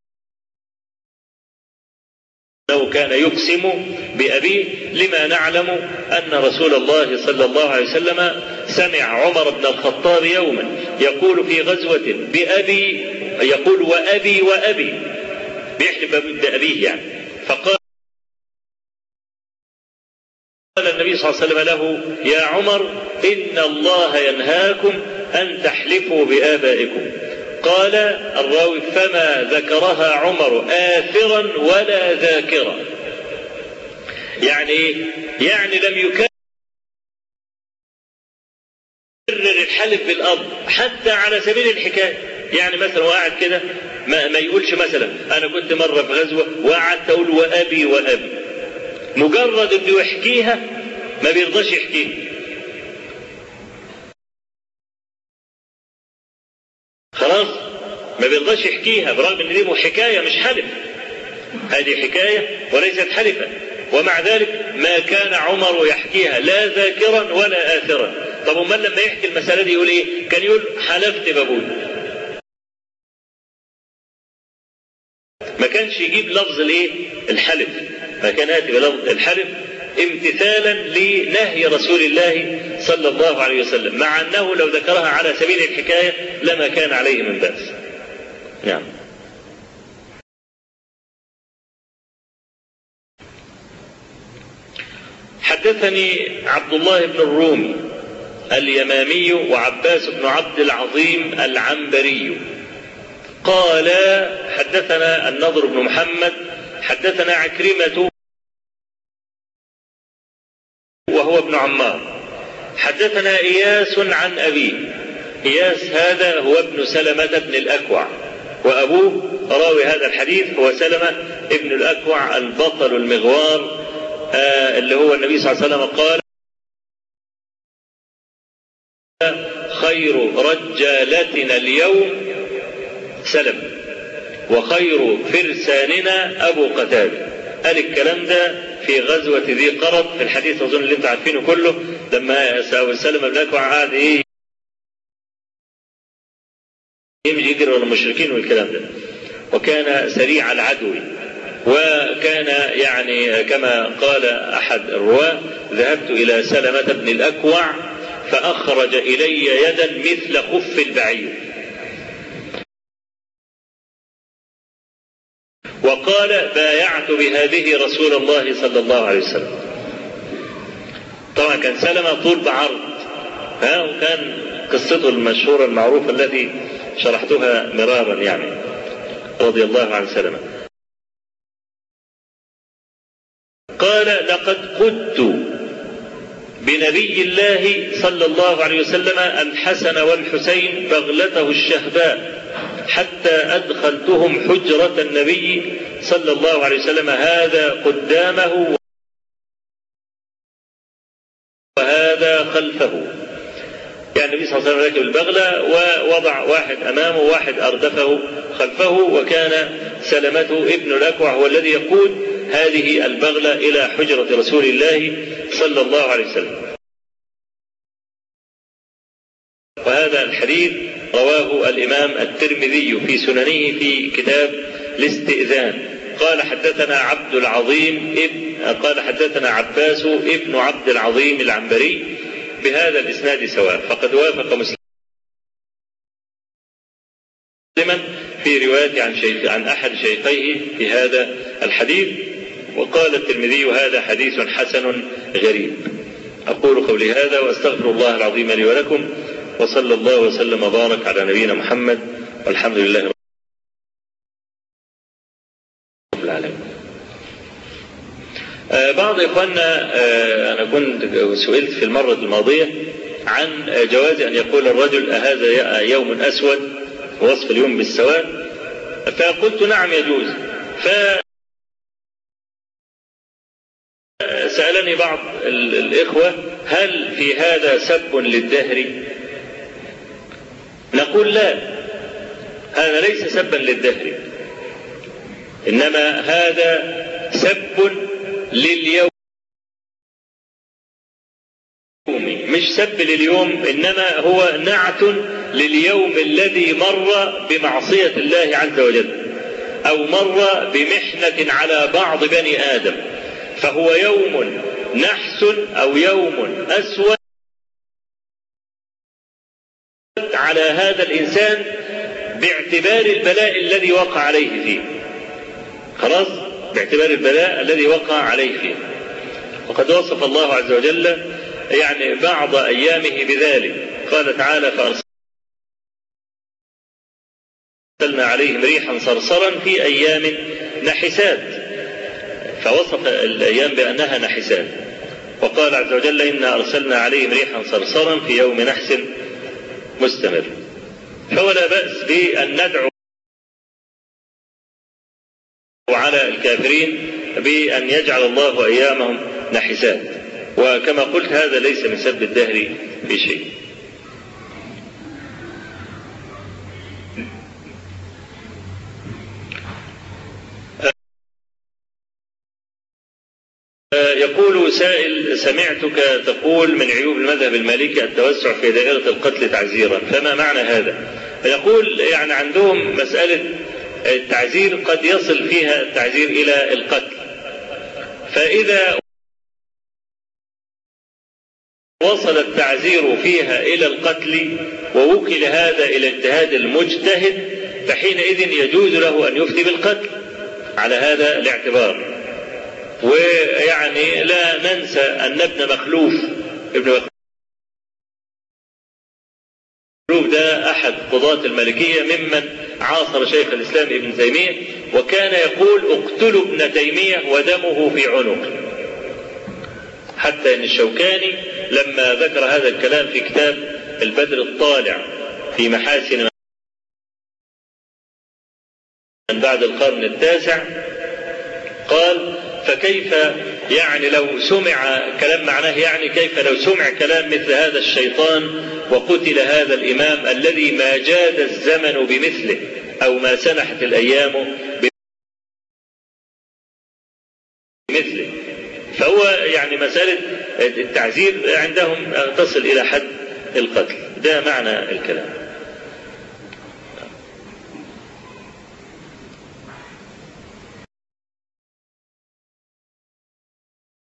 أنه كان يقسم بأبيه لما نعلم أن رسول الله صلى الله عليه وسلم سمع عمر بن الخطاب يوما يقول في غزوة بأبي يقول وأبي وأبي بيحلف بأبيه يعني فقال قال النبي صلى الله عليه وسلم له يا عمر إن الله ينهاكم أن تحلفوا بآبائكم قال الراوي فما ذكرها عمر آثرا ولا ذاكرا يعني يعني لم يكرر الحلف بالأب حتى على سبيل الحكاية يعني مثلا وقاعد كده ما, ما يقولش مثلا أنا كنت مرة في غزوة وقعدت أقول وأبي وأبي مجرد انه يحكيها ما بيرضاش يحكيها خلاص ما بيرضاش يحكيها برغم ان دي حكايه مش حلف هذه حكايه وليست حلفا ومع ذلك ما كان عمر يحكيها لا ذاكرا ولا آثرا طب امال لما يحكي المساله دي يقول ايه كان يقول حلفت بابوي ما كانش يجيب لفظ الايه الحلف ما كان ياتي بلفظ الحلف امتثالا لنهي رسول الله صلى الله عليه وسلم مع انه لو ذكرها على سبيل الحكايه لما كان عليه من باس نعم حدثني عبد الله بن الرومي اليمامي وعباس بن عبد العظيم العنبري قال حدثنا النضر بن محمد حدثنا عكرمة وهو ابن عمار حدثنا إياس عن أبيه إياس هذا هو ابن سلمة بن الأكوع وأبوه راوي هذا الحديث هو سلمة ابن الأكوع البطل المغوار آه اللي هو النبي صلى الله عليه وسلم قال خير رجالتنا اليوم سلم وخير فرساننا أبو قتادة قال الكلام ده في غزوة ذي قرض في الحديث أظن اللي انتم عارفينه كله لما سلم بن أكوع قعد إيه يمشي يجري ورا المشركين والكلام ده وكان سريع العدو وكان يعني كما قال أحد الرواة ذهبت إلى سلمة بن الأكوع فأخرج إلي يدا مثل خف البعير وقال بايعت بهذه رسول الله صلى الله عليه وسلم طبعا كان سلمة طول بعرض ها وكان قصته المشهورة المعروفة التي شرحتها مرارا يعني رضي الله عن سلمة قال لقد قدت بنبي الله صلى الله عليه وسلم الحسن والحسين بغلته الشهباء حتى أدخلتهم حجرة النبي صلى الله عليه وسلم هذا قدامه وهذا خلفه يعني النبي صلى الله عليه وسلم راكب البغلة ووضع واحد أمامه وواحد أردفه خلفه وكان سلمته ابن الأكوع هو الذي يقود هذه البغلة إلى حجرة رسول الله صلى الله عليه وسلم وهذا الحديث رواه الإمام الترمذي في سننه في كتاب الاستئذان قال حدثنا عبد العظيم ابن قال حدثنا عباس ابن عبد العظيم العنبري بهذا الإسناد سواء فقد وافق مسلما في رواية عن شيخ عن أحد شيخيه في هذا الحديث وقال الترمذي هذا حديث حسن غريب أقول قولي هذا وأستغفر الله العظيم لي ولكم وصلى الله وسلم وبارك على نبينا محمد والحمد لله رب العالمين آه بعض إخواننا آه أنا كنت سئلت في المرة الماضية عن جواز أن يقول الرجل أهذا يوم أسود وصف اليوم بالسواد فقلت نعم يجوز ف سألني بعض الإخوة هل في هذا سب للدهر نقول لا هذا ليس سبا للدهر إنما هذا سب لليوم مش سب لليوم إنما هو نعت لليوم الذي مر بمعصية الله عز وجل أو مر بمحنة على بعض بني آدم فهو يوم نحس أو يوم أسود على هذا الإنسان باعتبار البلاء الذي وقع عليه فيه خلاص باعتبار البلاء الذي وقع عليه فيه وقد وصف الله عز وجل يعني بعض أيامه بذلك قال تعالى فأرسلنا عليهم ريحا صرصرا في أيام نحسات فوصف الأيام بأنها نحسات وقال عز وجل إنا أرسلنا عليهم ريحا صرصرا في يوم نحس مستمر فولا بأس بأن ندعو على الكافرين بأن يجعل الله أيامهم نحسات وكما قلت هذا ليس من سب الدهر في شيء يقول سائل سمعتك تقول من عيوب المذهب المالكي التوسع في دائرة القتل تعزيرا فما معنى هذا يقول يعني عندهم مسألة التعزير قد يصل فيها التعزير إلى القتل فإذا وصل التعزير فيها إلى القتل ووكل هذا إلى اجتهاد المجتهد فحينئذ يجوز له أن يفتي بالقتل على هذا الاعتبار ويعني لا ننسى أن ابن مخلوف ابن مخلوف ده أحد قضاة المالكية ممن عاصر شيخ الإسلام ابن تيمية وكان يقول اقتلوا ابن تيمية ودمه في عنق حتى ان الشوكاني لما ذكر هذا الكلام في كتاب البدر الطالع في محاسن من بعد القرن التاسع قال فكيف يعني لو سمع كلام معناه يعني كيف لو سمع كلام مثل هذا الشيطان وقتل هذا الإمام الذي ما جاد الزمن بمثله أو ما سنحت الأيام بمثله فهو يعني مسألة التعذيب عندهم تصل إلى حد القتل ده معنى الكلام